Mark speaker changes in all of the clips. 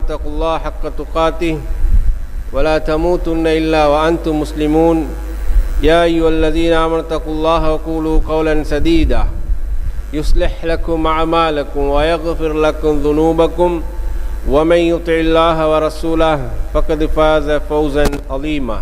Speaker 1: اتقوا الله حق تقاته ولا تموتن إلا وأنتم مسلمون يا أيها الذين آمنوا اتقوا الله وقولوا قولا سديدا يصلح لكم أعمالكم ويغفر لكم ذنوبكم ومن يطع الله ورسوله فقد فاز فوزا عظيما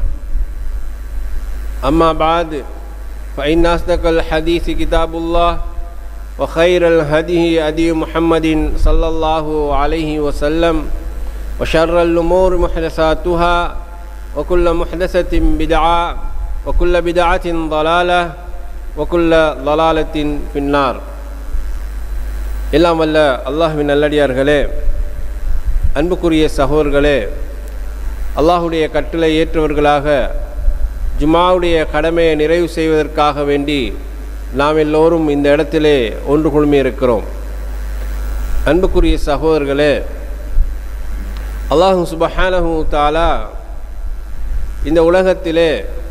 Speaker 1: أما بعد فإن أصدق الحديث كتاب الله وخير الهدي هدي محمد صلى الله عليه وسلم وشر الأمور محدثاتها وكل محدثة بدعة وكل بدعة ضلالة وكل ضلالة في النار எல்லாம் வல்ல அல்லாஹுவின் நல்லடியார்களே அன்புக்குரிய சகோதர்களே அல்லாஹுடைய கட்டளை ஏற்றவர்களாக ஜுமாவுடைய கடமையை நிறைவு செய்வதற்காக வேண்டி நாம் எல்லோரும் இந்த இடத்திலே ஒன்று குழுமி இருக்கிறோம் அன்புக்குரிய சகோதரர்களே அல்லாஹு சுபஹானஹு தாலா இந்த உலகத்திலே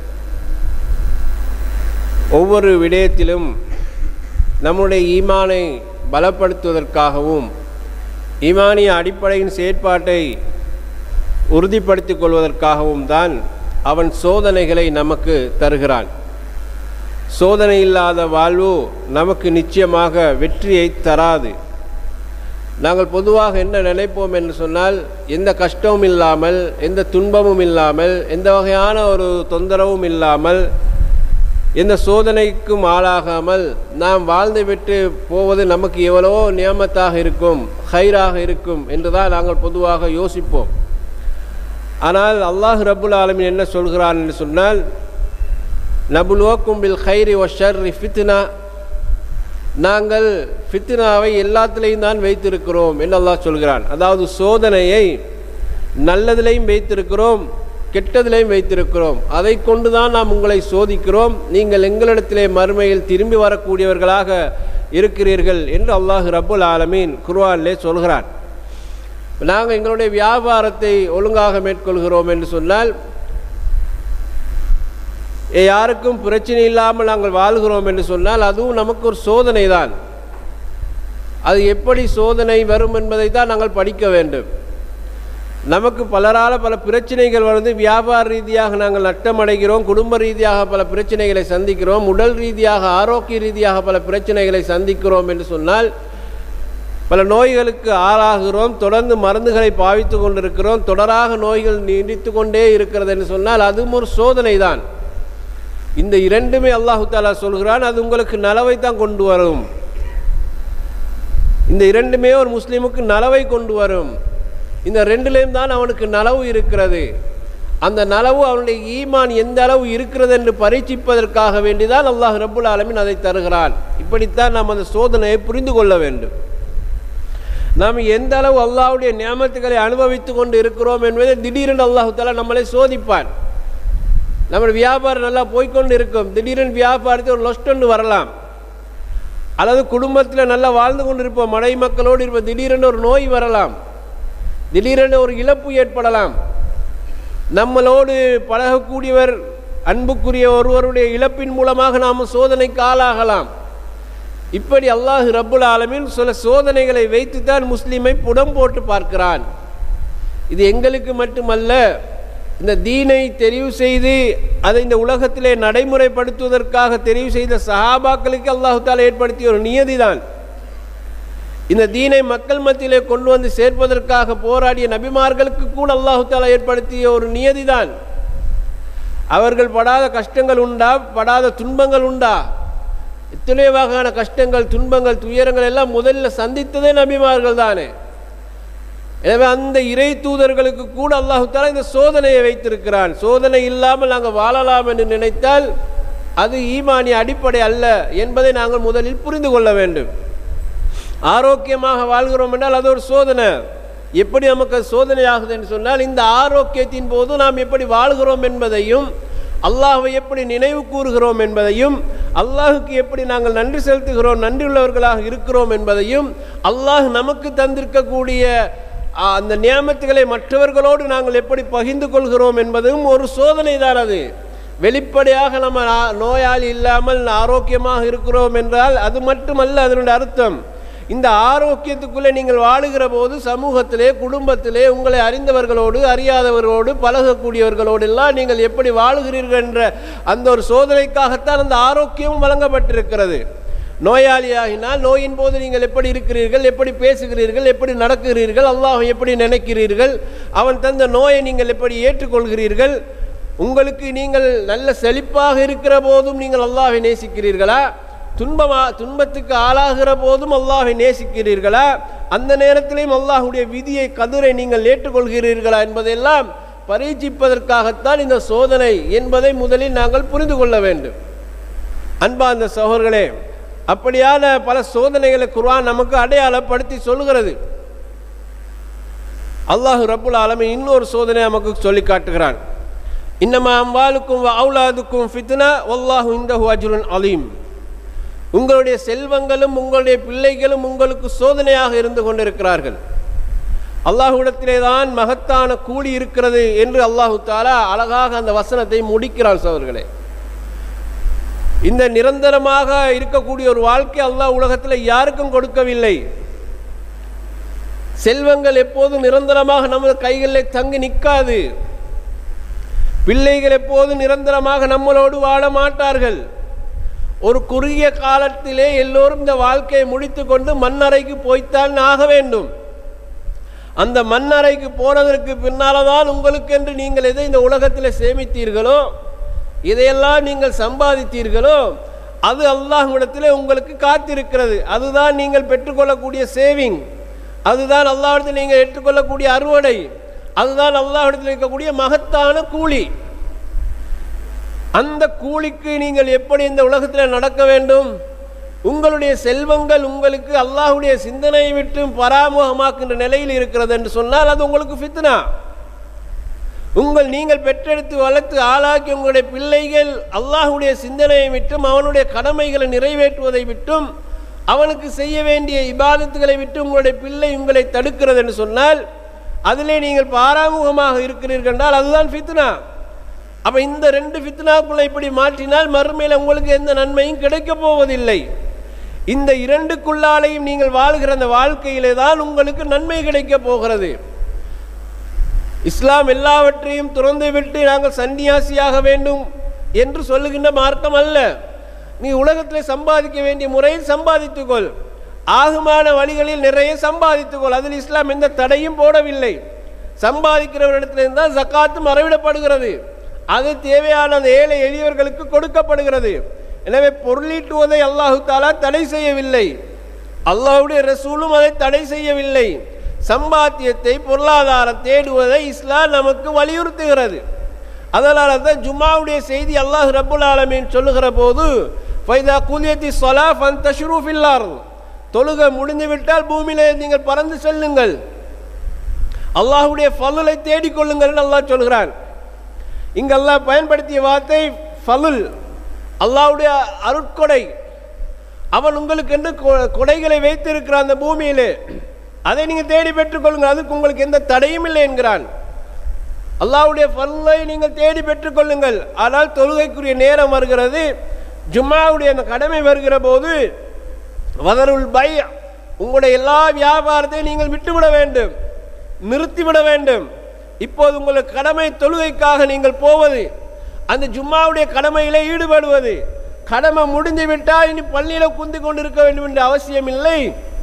Speaker 1: ஒவ்வொரு விடயத்திலும் நம்முடைய ஈமானை பலப்படுத்துவதற்காகவும் ஈமானிய அடிப்படையின் செயற்பாட்டை உறுதிப்படுத்திக் கொள்வதற்காகவும் தான் அவன் சோதனைகளை நமக்கு தருகிறான் சோதனை இல்லாத வாழ்வு நமக்கு நிச்சயமாக வெற்றியை தராது நாங்கள் பொதுவாக என்ன நினைப்போம் என்று சொன்னால் எந்த கஷ்டமும் இல்லாமல் எந்த துன்பமும் இல்லாமல் எந்த வகையான ஒரு தொந்தரவும் இல்லாமல் எந்த சோதனைக்கும் ஆளாகாமல் நாம் வாழ்ந்துவிட்டு போவது நமக்கு எவ்வளவோ நியமத்தாக இருக்கும் ஹைராக இருக்கும் என்றுதான் நாங்கள் பொதுவாக யோசிப்போம் ஆனால் அல்லாஹ் ரபுல் ஆலமின் என்ன சொல்கிறான் என்று சொன்னால் நபுல்வோக்கும் பில் ஹைரி ஒஷர் ஃபித்னா நாங்கள் ஃபித்னாவை எல்லாத்திலையும் தான் வைத்திருக்கிறோம் என்று அல்லாஹ் சொல்கிறான் அதாவது சோதனையை நல்லதிலையும் வைத்திருக்கிறோம் கெட்டதிலையும் வைத்திருக்கிறோம் அதை கொண்டு தான் நாம் உங்களை சோதிக்கிறோம் நீங்கள் எங்களிடத்திலே மறுமையில் திரும்பி வரக்கூடியவர்களாக இருக்கிறீர்கள் என்று அல்லாஹ் ரபுல் ஆலமீன் குர்வானிலே சொல்கிறான் நாங்கள் எங்களுடைய வியாபாரத்தை ஒழுங்காக மேற்கொள்கிறோம் என்று சொன்னால் யாருக்கும் பிரச்சனை இல்லாமல் நாங்கள் வாழ்கிறோம் என்று சொன்னால் அதுவும் நமக்கு ஒரு சோதனை தான் அது எப்படி சோதனை வரும் என்பதை தான் நாங்கள் படிக்க வேண்டும் நமக்கு பலரால் பல பிரச்சனைகள் வந்து வியாபார ரீதியாக நாங்கள் நட்டமடைகிறோம் குடும்ப ரீதியாக பல பிரச்சனைகளை சந்திக்கிறோம் உடல் ரீதியாக ஆரோக்கிய ரீதியாக பல பிரச்சனைகளை சந்திக்கிறோம் என்று சொன்னால் பல நோய்களுக்கு ஆளாகிறோம் தொடர்ந்து மருந்துகளை பாவித்து கொண்டிருக்கிறோம் தொடராக நோய்கள் நீடித்து கொண்டே இருக்கிறது என்று சொன்னால் அதுவும் ஒரு சோதனை தான் இந்த இரண்டுமே அல்லாஹு தாலா சொல்கிறான் அது உங்களுக்கு நலவை தான் கொண்டு வரும் இந்த இரண்டுமே ஒரு முஸ்லீமுக்கு நலவை கொண்டு வரும் இந்த ரெண்டுலேயும் தான் அவனுக்கு நலவு இருக்கிறது அந்த நலவு அவனுடைய ஈமான் எந்த அளவு இருக்கிறது என்று பரீட்சிப்பதற்காக வேண்டிதான் அல்லாஹ் ரபுல் ஆலமின் அதை தருகிறான் இப்படித்தான் நாம் அந்த சோதனையை புரிந்து கொள்ள வேண்டும் நாம் எந்த அளவு அல்லாஹுடைய நியமத்துக்களை அனுபவித்து கொண்டு இருக்கிறோம் என்பதை திடீரென்று அல்லாஹு தாலா நம்மளை சோதிப்பான் நம்ம வியாபாரம் நல்லா போய்கொண்டு இருக்கும் திடீரென்று வியாபாரத்தில் ஒரு லொஸ்டொன்று வரலாம் அல்லது குடும்பத்தில் நல்லா வாழ்ந்து கொண்டு இருப்போம் மனை மக்களோடு இருப்போம் திடீரென்று ஒரு நோய் வரலாம் திடீரென ஒரு இழப்பு ஏற்படலாம் நம்மளோடு பழகக்கூடியவர் அன்புக்குரிய ஒருவருடைய இழப்பின் மூலமாக நாம் சோதனைக்கு ஆளாகலாம் இப்படி அல்லாஹ் ரப்புல் ஆலமின் சில சோதனைகளை வைத்துத்தான் முஸ்லீமை புடம் போட்டு பார்க்கிறான் இது எங்களுக்கு மட்டுமல்ல இந்த தீனை தெரிவு செய்து அதை இந்த உலகத்திலே நடைமுறைப்படுத்துவதற்காக தெரிவு செய்த சஹாபாக்களுக்கு அல்லாஹு தாலா ஏற்படுத்திய ஒரு நியதி தான் இந்த தீனை மக்கள் மத்தியிலே கொண்டு வந்து சேர்ப்பதற்காக போராடிய நபிமார்களுக்கு கூட அல்லாஹு தாலா ஏற்படுத்திய ஒரு நியதி தான் அவர்கள் படாத கஷ்டங்கள் உண்டா படாத துன்பங்கள் உண்டா எத்தனை வகையான கஷ்டங்கள் துன்பங்கள் துயரங்கள் எல்லாம் முதல்ல சந்தித்ததே நபிமார்கள் தானே எனவே அந்த இறை தூதர்களுக்கு கூட அல்லாஹு தாலா இந்த சோதனையை வைத்திருக்கிறான் சோதனை இல்லாமல் நாங்கள் வாழலாம் என்று நினைத்தால் அது ஈமானிய அடிப்படை அல்ல என்பதை நாங்கள் முதலில் புரிந்து கொள்ள வேண்டும் ஆரோக்கியமாக வாழ்கிறோம் என்றால் அது ஒரு சோதனை எப்படி நமக்கு சோதனை ஆகுது என்று சொன்னால் இந்த ஆரோக்கியத்தின் போது நாம் எப்படி வாழ்கிறோம் என்பதையும் அல்லாஹை எப்படி நினைவு கூறுகிறோம் என்பதையும் அல்லாஹுக்கு எப்படி நாங்கள் நன்றி செலுத்துகிறோம் நன்றி உள்ளவர்களாக இருக்கிறோம் என்பதையும் அல்லாஹ் நமக்கு தந்திருக்கக்கூடிய அந்த நியமத்துகளை மற்றவர்களோடு நாங்கள் எப்படி பகிர்ந்து கொள்கிறோம் என்பதும் ஒரு சோதனை தான் அது வெளிப்படையாக நம்ம நோயாளி இல்லாமல் ஆரோக்கியமாக இருக்கிறோம் என்றால் அது மட்டுமல்ல அதனுடைய அர்த்தம் இந்த ஆரோக்கியத்துக்குள்ளே நீங்கள் வாழுகிற போது சமூகத்திலே குடும்பத்திலே உங்களை அறிந்தவர்களோடு அறியாதவர்களோடு பழகக்கூடியவர்களோடு எல்லாம் நீங்கள் எப்படி வாழுகிறீர்கள் என்ற அந்த ஒரு சோதனைக்காகத்தான் அந்த ஆரோக்கியமும் வழங்கப்பட்டிருக்கிறது நோயாளியாகினால் நோயின் போது நீங்கள் எப்படி இருக்கிறீர்கள் எப்படி பேசுகிறீர்கள் எப்படி நடக்கிறீர்கள் அல்லாஹ் எப்படி நினைக்கிறீர்கள் அவன் தந்த நோயை நீங்கள் எப்படி ஏற்றுக்கொள்கிறீர்கள் உங்களுக்கு நீங்கள் நல்ல செழிப்பாக இருக்கிற போதும் நீங்கள் அல்லாஹை நேசிக்கிறீர்களா துன்பமா துன்பத்துக்கு ஆளாகிற போதும் அல்லாஹை நேசிக்கிறீர்களா அந்த நேரத்திலையும் அல்லாஹுடைய விதியை கதிரை நீங்கள் ஏற்றுக்கொள்கிறீர்களா என்பதெல்லாம் பரீட்சிப்பதற்காகத்தான் இந்த சோதனை என்பதை முதலில் நாங்கள் புரிந்து கொள்ள வேண்டும் அன்பார்ந்த சகோதரர்களே அப்படியான பல சோதனைகளை குர்ஆன் நமக்கு அடையாளப்படுத்தி சொல்லுகிறது அல்லாஹ் ரப்புல் ஆலமீன் இன்னொரு சோதனை நமக்கு சொல்லி காட்டுகிறான் இன்னமா அம்வாலுக்கும் அவுலாதுக்கும் ஃபித்னா வல்லாஹு இந்தஹு அஜ்ருன் அலீம் உங்களுடைய செல்வங்களும் உங்களுடைய பிள்ளைகளும் உங்களுக்கு சோதனையாக இருந்து கொண்டிருக்கிறார்கள் அல்லாஹ்விடத்திலே தான் மகத்தான கூலி இருக்கிறது என்று அல்லாஹு தாலா அழகாக அந்த வசனத்தை முடிக்கிறான் சோதர்களே இந்த நிரந்தரமாக இருக்கக்கூடிய ஒரு வாழ்க்கை அல்லாஹ் உலகத்தில் யாருக்கும் கொடுக்கவில்லை செல்வங்கள் எப்போதும் நிரந்தரமாக நமது கைகளில் தங்கி நிற்காது பிள்ளைகள் எப்போதும் நிரந்தரமாக நம்மளோடு வாழ மாட்டார்கள் ஒரு குறுகிய காலத்திலே எல்லோரும் இந்த வாழ்க்கையை முடித்து கொண்டு மண்ணறைக்கு போய்த்தான் ஆக வேண்டும் அந்த மண்ணறைக்கு போனதற்கு பின்னால தான் உங்களுக்கென்று நீங்கள் எதை இந்த உலகத்தில் சேமித்தீர்களோ இதையெல்லாம் நீங்கள் சம்பாதித்தீர்களோ அது அல்லாஹ்விடத்திலே உங்களுக்கு காத்திருக்கிறது அதுதான் நீங்கள் பெற்றுக்கொள்ளக்கூடிய சேவிங் அதுதான் அல்லாஹ்விடத்தில் நீங்கள் ஏற்றுக்கொள்ளக்கூடிய அறுவடை அதுதான் அல்லாஹ்விடத்தில் இருக்கக்கூடிய மகத்தான கூலி அந்த கூலிக்கு நீங்கள் எப்படி இந்த உலகத்தில் நடக்க வேண்டும் உங்களுடைய செல்வங்கள் உங்களுக்கு அல்லாஹ்வுடைய சிந்தனையை விட்டு பராமுகமாக்கின்ற நிலையில் இருக்கிறது என்று சொன்னால் அது உங்களுக்கு ஃபித்னா உங்கள் நீங்கள் பெற்றெடுத்து வளர்த்து ஆளாக்கி உங்களுடைய பிள்ளைகள் அல்லாஹ்வுடைய சிந்தனையை விட்டும் அவனுடைய கடமைகளை நிறைவேற்றுவதை விட்டும் அவனுக்கு செய்ய வேண்டிய இபாதத்துகளை விட்டு உங்களுடைய பிள்ளை உங்களை தடுக்கிறது என்று சொன்னால் அதிலே நீங்கள் பாராமுகமாக இருக்கிறீர்கள் என்றால் அதுதான் ஃபித்னா அப்போ இந்த ரெண்டு ஃபித்னாக்குள்ளே இப்படி மாற்றினால் மறுமையில் உங்களுக்கு எந்த நன்மையும் கிடைக்கப் போவதில்லை இந்த இரண்டுக்குள்ளாலையும் நீங்கள் வாழ்கிற அந்த வாழ்க்கையிலே தான் உங்களுக்கு நன்மை கிடைக்கப் போகிறது இஸ்லாம் எல்லாவற்றையும் துறந்து விட்டு நாங்கள் சன்னியாசியாக வேண்டும் என்று சொல்லுகின்ற மார்க்கம் அல்ல நீ உலகத்தில் சம்பாதிக்க வேண்டிய முறையில் சம்பாதித்துக்கொள் ஆகுமான வழிகளில் நிறைய சம்பாதித்துக்கொள் அதில் இஸ்லாம் எந்த தடையும் போடவில்லை சம்பாதிக்கிறவரிடத்தில் தான் ஜக்காத்து மறைவிடப்படுகிறது அது தேவையான அந்த ஏழை எளியவர்களுக்கு கொடுக்கப்படுகிறது எனவே பொருளீட்டுவதை அல்லாஹு தாலா தடை செய்யவில்லை அல்லாஹுடைய ரசூலும் அதை தடை செய்யவில்லை சம்பாத்தியத்தை பொருளாதாரம் தேடுவதை இஸ்லாம் நமக்கு வலியுறுத்துகிறது அதனால தான் ஜும்மாவுடைய செய்தி அல்லாஹ் ரப்புல் ஆலமீன் சொல்லுகிற போது ஃபைதா குலியத்தி சொலா ஃபன் தஷ்ரூஃபில்லார் தொழுகை முடிந்துவிட்டால் பூமியிலே நீங்கள் பறந்து செல்லுங்கள் அல்லாஹ்வுடைய ஃபலுலை தேடிக்கொள்ளுங்கள் அல்லாஹ் சொல்கிறான் இங்கு அல்லாஹ் பயன்படுத்திய வார்த்தை ஃபலுல் அல்லாஹ்வுடைய அருட்கொடை அவன் உங்களுக்கென்று கொ- கொடைகளை வைத்திருக்கிற அந்த பூமியிலே அதை நீங்கள் தேடி பெற்றுக்கொள்ளுங்கள் அதுக்கு உங்களுக்கு எந்த தடையும் இல்லை என்கிறான் அல்லாஹ்வுடைய ஃபல்லை நீங்கள் தேடி பெற்றுக்கொள்ளுங்கள் ஆனால் தொழுகைக்குரிய நேரம் வருகிறது ஜும்மாவுடைய அந்த கடமை வருகிற போது வதருள் பை உங்களுடைய எல்லா வியாபாரத்தையும் நீங்கள் விட்டுவிட வேண்டும் நிறுத்திவிட வேண்டும் இப்போது உங்களுக்கு கடமை தொழுகைக்காக நீங்கள் போவது அந்த ஜும்மாவுடைய கடமையிலே ஈடுபடுவது கடமை முடிந்து விட்டால் இனி பள்ளியில் குந்தி கொண்டிருக்க வேண்டும் என்ற அவசியம் இல்லை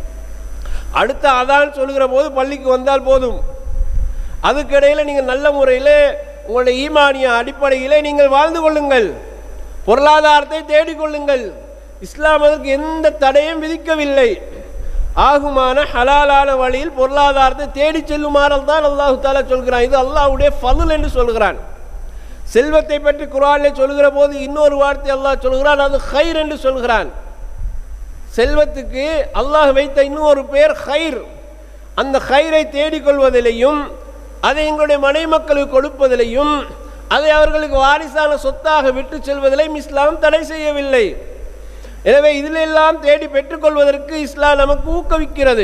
Speaker 1: அடுத்த அதான் சொல்லுகிற போது பள்ளிக்கு வந்தால் போதும் அதுக்கிடையில் நீங்கள் நல்ல முறையில் உங்களுடைய ஈமானிய அடிப்படையிலே நீங்கள் வாழ்ந்து கொள்ளுங்கள் பொருளாதாரத்தை தேடிக்கொள்ளுங்கள் இஸ்லாம் அதற்கு எந்த தடையும் விதிக்கவில்லை ஆகுமான ஹலாலான வழியில் பொருளாதாரத்தை தேடி செல்லுமாறு தான் அல்லாஹு தாலா சொல்கிறான் இது அல்லாஹ்வுடைய ஃபதுல் என்று சொல்கிறான் செல்வத்தை பற்றி குரானிலே சொல்கிற போது இன்னொரு வார்த்தை அல்லாஹ் சொல்கிறான் அது ஹைர் என்று சொல்கிறான் செல்வத்துக்கு அல்லாஹ் வைத்த இன்னொரு பேர் ஹைர் அந்த ஹைரை தேடிக்கொள்வதிலையும் அதை எங்களுடைய மனைவி மக்களுக்கு கொடுப்பதிலையும் அதை அவர்களுக்கு வாரிசான சொத்தாக விட்டு செல்வதிலையும் இஸ்லாம் தடை செய்யவில்லை எனவே இதிலெல்லாம் தேடி பெற்றுக்கொள்வதற்கு இஸ்லாம் நமக்கு ஊக்குவிக்கிறது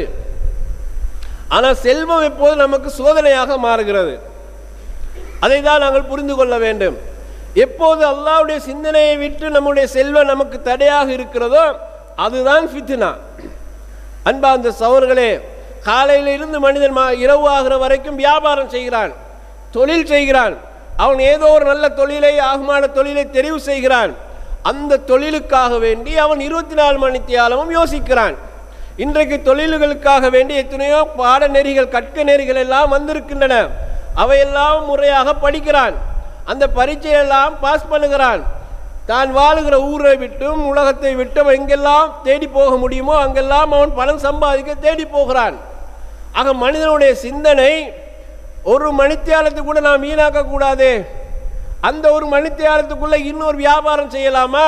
Speaker 1: ஆனால் செல்வம் எப்போது நமக்கு சோதனையாக மாறுகிறது அதை தான் நாங்கள் புரிந்து கொள்ள வேண்டும் எப்போது அல்லாஹ்வுடைய சிந்தனையை விட்டு நம்முடைய செல்வம் நமக்கு தடையாக இருக்கிறதோ அதுதான் ஃபித்னா அன்பார்ந்த சவர்களே காலையில இருந்து மனிதன் மா- இரவு ஆகிற வரைக்கும் வியாபாரம் செய்கிறான் தொழில் செய்கிறான் அவன் ஏதோ ஒரு நல்ல தொழிலை ஆகுமான தொழிலை தெரிவு செய்கிறான் அந்த தொழிலுக்காக வேண்டி அவன் இருபத்தி நாலு மணி தியாலமும் யோசிக்கிறான் இன்றைக்கு தொழில்களுக்காக வேண்டி எத்தனையோ பாடநெறிகள் கற்க நெறிகள் எல்லாம் வந்திருக்கின்றன அவையெல்லாம் முறையாக படிக்கிறான் அந்த பரீட்சையெல்லாம் பாஸ் பண்ணுகிறான் தான் வாழுகிற ஊரை விட்டும் உலகத்தை விட்டும் எங்கெல்லாம் தேடி போக முடியுமோ அங்கெல்லாம் அவன் பணம் சம்பாதிக்க தேடி போகிறான் ஆக மனிதனுடைய சிந்தனை ஒரு மணித்தியாலத்துக்கு கூட நாம் வீணாக்க கூடாது அந்த ஒரு மணித்தியாலத்துக்குள்ள இன்னொரு வியாபாரம் செய்யலாமா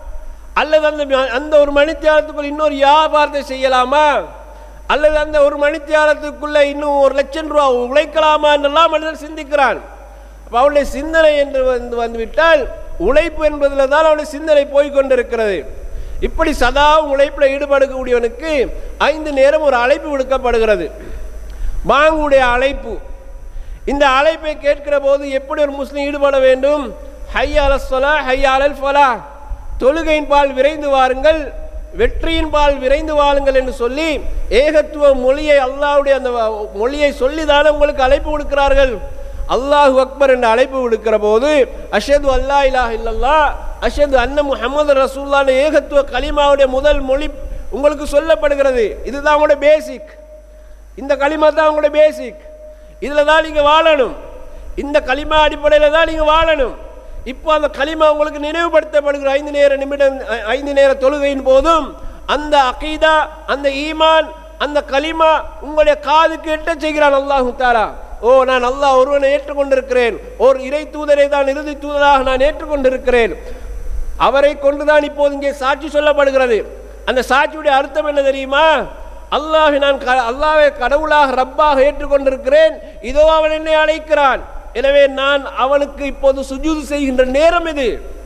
Speaker 1: அல்லது அந்த ம- அந்த ஒரு மணித்தியாலத்துக்குள்ள இன்னொரு வியாபாரத்தை செய்யலாமா அல்லது அந்த ஒரு மணித்தியாலத்துக்குள்ள இன்னும் ஒரு லட்சம் ரூபா உழைக்கலாமா என்றெல்லாம் மனிதன் சிந்திக்கிறான் அப்ப அவனுடைய சிந்தனை என்று வந்து வந்துவிட்டால் உழைப்பு என்பதில் தான் அவனுடைய சிந்தனை போய் கொண்டிருக்கிறது இப்படி சதா உழைப்பில் ஈடுபடக்கூடியவனுக்கு ஐந்து நேரம் ஒரு அழைப்பு விடுக்கப்படுகிறது மாங்குடைய அழைப்பு இந்த அழைப்பை கேட்கிற போது எப்படி ஒரு முஸ்லீம் ஈடுபட வேண்டும் ஹை அலஸ்வலா ஹை அலல் ஃபலா தொழுகையின் பால் விரைந்து வாருங்கள் வெற்றியின் பால் விரைந்து வாருங்கள் என்று சொல்லி ஏகத்துவ மொழியை அல்லாஹ்வுடைய அந்த வ- மொழியை சொல்லி தானே உங்களுக்கு அழைப்பு கொடுக்கிறார்கள் அல்லாஹ் அக்பர் என்ற அழைப்பு விடுக்கிற போது அஷது அல்லா இலாஹ இல்லல்லா அஷது அன்ன முஹம்மது ரசூல்லான ஏகத்துவ கலிமாவுடைய முதல் மொழி உங்களுக்கு சொல்லப்படுகிறது இதுதான் உங்களுடைய பேசிக் இந்த களிமா தான் உங்களுடைய பேசிக் இதில் தான் நீங்கள் வாழணும் இந்த களிமா அடிப்படையில் தான் நீங்கள் வாழணும் இப்போ அந்த களிமா உங்களுக்கு நினைவுபடுத்தப்படுகிற ஐந்து நேர நிமிடம் ஐ- ஐந்து நேர தொழுகையின் போதும் அந்த அகீதா அந்த ஈமான் அந்த களிமா உங்களுடைய காதுக்கு எட்ட செய்கிறான் அல்லாஹு தாலா ஓ நான் அல்லாஹ் ஒருவனை ஏற்றுக்கொண்டிருக்கிறேன் ஒரு இறை தூதரை தான் இறுதி தூதராக நான் ஏற்றுக்கொண்டிருக்கிறேன் அவரை கொண்டுதான் இப்போது இங்கே சாட்சி சொல்லப்படுகிறது அந்த சாட்சியுடைய அர்த்தம் என்ன தெரியுமா அல்லாஹ் நான் க- அல்லாஹ்வை கடவுளாக ரப்பாக ஏற்றுக்கொண்டிருக்கிறேன் இதோ அவன் என்னை அழைக்கிறான் எனவே நான் அவனுக்கு இப்போது சுஜூது செய்கின்ற நேரம் இது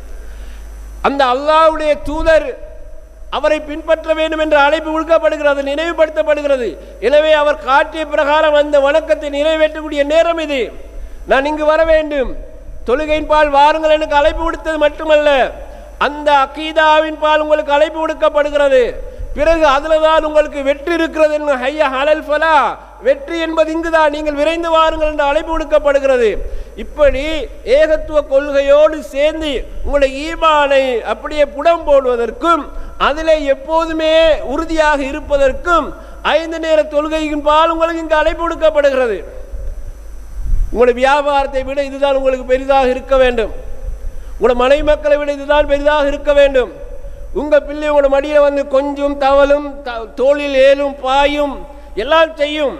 Speaker 1: அந்த அல்லாஹ்வுடைய தூதர் அவரை பின்பற்ற வேண்டும் என்ற அழைப்பு விடுக்கப்படுகிறது நினைவுபடுத்தப்படுகிறது எனவே அவர் காட்டிய பிரகாரம் அந்த வணக்கத்தை நிறைவேற்றக்கூடிய நேரம் இது நான் இங்கு வர வேண்டும் தொழுகையின் பால் வாருங்கள் எனக்கு அழைப்பு விடுத்தது மட்டுமல்ல அந்த அகீதாவின் பால் உங்களுக்கு அழைப்பு விடுக்கப்படுகிறது பிறகு அதில் தான் உங்களுக்கு வெற்றி இருக்கிறது என்ன ஹையா ஹலல் ஃபலா வெற்றி என்பது இங்குதான் நீங்கள் விரைந்து வாருங்கள் என்று அழைப்பு விடுக்கப்படுகிறது இப்படி ஏகத்துவ கொள்கையோடு சேர்ந்து உங்களுடைய ஈமானை அப்படியே புடம் போடுவதற்கும் அதிலே எப்போதுமே உறுதியாக இருப்பதற்கும் ஐந்து நேர தொழுகையின் பால் உங்களுக்கு இங்கு அழைப்பு விடுக்கப்படுகிறது உங்களுடைய வியாபாரத்தை விட இதுதான் உங்களுக்கு பெரிதாக இருக்க வேண்டும் உங்களோட மனைவி மக்களை விட இதுதான் பெரிதாக இருக்க வேண்டும் உங்க பிள்ளை உங்களோட மடியில் வந்து கொஞ்சம் தவளும் த- தோளில் ஏலும் பாயும் எல்லாம் செய்யும்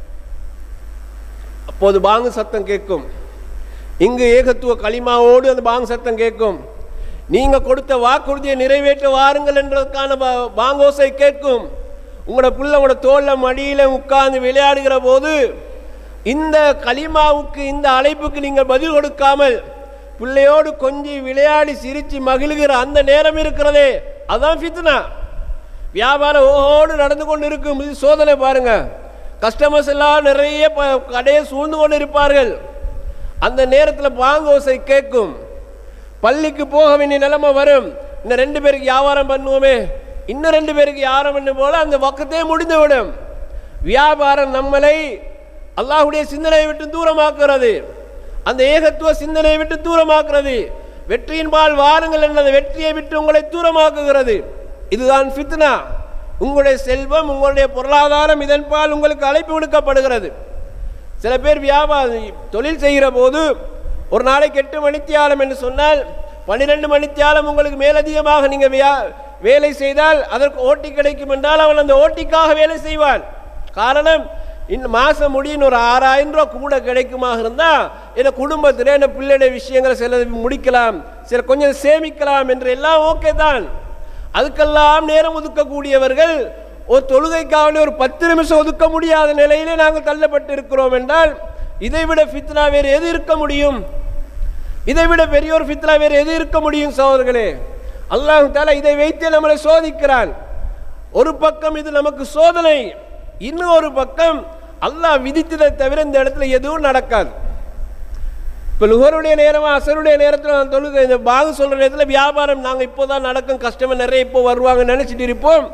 Speaker 1: அப்போது பாங்கு சத்தம் கேட்கும் இங்கு ஏகத்துவ களிமாவோடு அந்த பாங்கு சத்தம் கேட்கும் நீங்க கொடுத்த வாக்குறுதியை நிறைவேற்ற வாருங்கள் என்றதுக்கான பா- பாங்கோசை கேட்கும் உங்களோட புள்ள உங்களோட தோல்ல மடியில உட்கார்ந்து விளையாடுகிற போது இந்த களிமாவுக்கு இந்த அழைப்புக்கு நீங்கள் பதில் கொடுக்காமல் பிள்ளையோடு கொஞ்சி விளையாடி சிரிச்சு மகிழ்கிற அந்த நேரம் இருக்கிறதே அதான் ஃபித்னா வியாபாரம் ஓஹோடு நடந்து கொண்டு இருக்கும் இது சோதனை பாருங்க கஸ்டமர்ஸ் எல்லாம் நிறைய ப- கடையை சூழ்ந்து கொண்டு இருப்பார்கள் அந்த நேரத்தில் பாங்கோசை கேட்கும் பள்ளிக்கு போக வேண்டிய நிலைமை வரும் இன்னும் ரெண்டு பேருக்கு வியாபாரம் பண்ணுவோமே இன்னும் ரெண்டு பேருக்கு வியாபாரம் பண்ணும் போல அந்த பக்கத்தே முடிந்து விடும் வியாபாரம் நம்மளை அல்லாஹ்வுடைய சிந்தனையை விட்டு தூரமாக்குறது அந்த ஏகத்துவ சிந்தனையை விட்டு தூரமாக்குறது வெற்றியின் பால் வாருங்கள் என்ற வெற்றியை விட்டு உங்களை தூரமாக்குகிறது இதுதான் ஃபித்னா உங்களுடைய செல்வம் உங்களுடைய பொருளாதாரம் இதன் பால் உங்களுக்கு அழைப்பு விடுக்கப்படுகிறது சில பேர் வியாபாரம் தொழில் செய்கிற போது ஒரு நாளைக்கு எட்டு மணித்தியாலம் என்று சொன்னால் பன்னிரெண்டு மணித்தியாலம் உங்களுக்கு மேலதிகமாக நீங்கள் வியா வேலை செய்தால் அதற்கு ஓட்டி கிடைக்கும் என்றால் அவன் அந்த ஓட்டிக்காக வேலை செய்வான் காரணம் இந்த மாதம் முடியும் ஒரு ஆறாயிரம் ரூபா கூட கிடைக்குமாக இருந்தால் என் குடும்பத்தில் என் பிள்ளைடைய விஷயங்களை சில முடிக்கலாம் சில கொஞ்சம் சேமிக்கலாம் என்று எல்லாம் ஓகே தான் அதுக்கெல்லாம் நேரம் ஒதுக்கக்கூடியவர்கள் ஒரு தொழுகைக்காக ஒரு பத்து நிமிஷம் ஒதுக்க முடியாத நிலையிலே நாங்கள் தள்ளப்பட்டு இருக்கிறோம் என்றால் இதைவிட ஃபித்னா வேறு எது இருக்க முடியும் இதைவிட பெரிய ஒரு ஃபித்னா வேறு எது இருக்க முடியும் சகோதரர்களே அல்லாஹ் தாலா இதை வைத்தே நம்மளை சோதிக்கிறான் ஒரு பக்கம் இது நமக்கு சோதனை இன்னும் ஒரு பக்கம் அல்லாஹ் விதித்ததை தவிர இந்த இடத்துல எதுவும் நடக்காது இப்போ லுகருடைய நேரமா அசருடைய நேரத்தில் நான் தொழுகை இந்த பாகு சொல்கிற நேரத்தில் வியாபாரம் நாங்கள் இப்போ தான் நடக்கும் கஸ்டமர் நிறைய இப்போ வருவாங்க நினச்சிட்டு இருப்போம்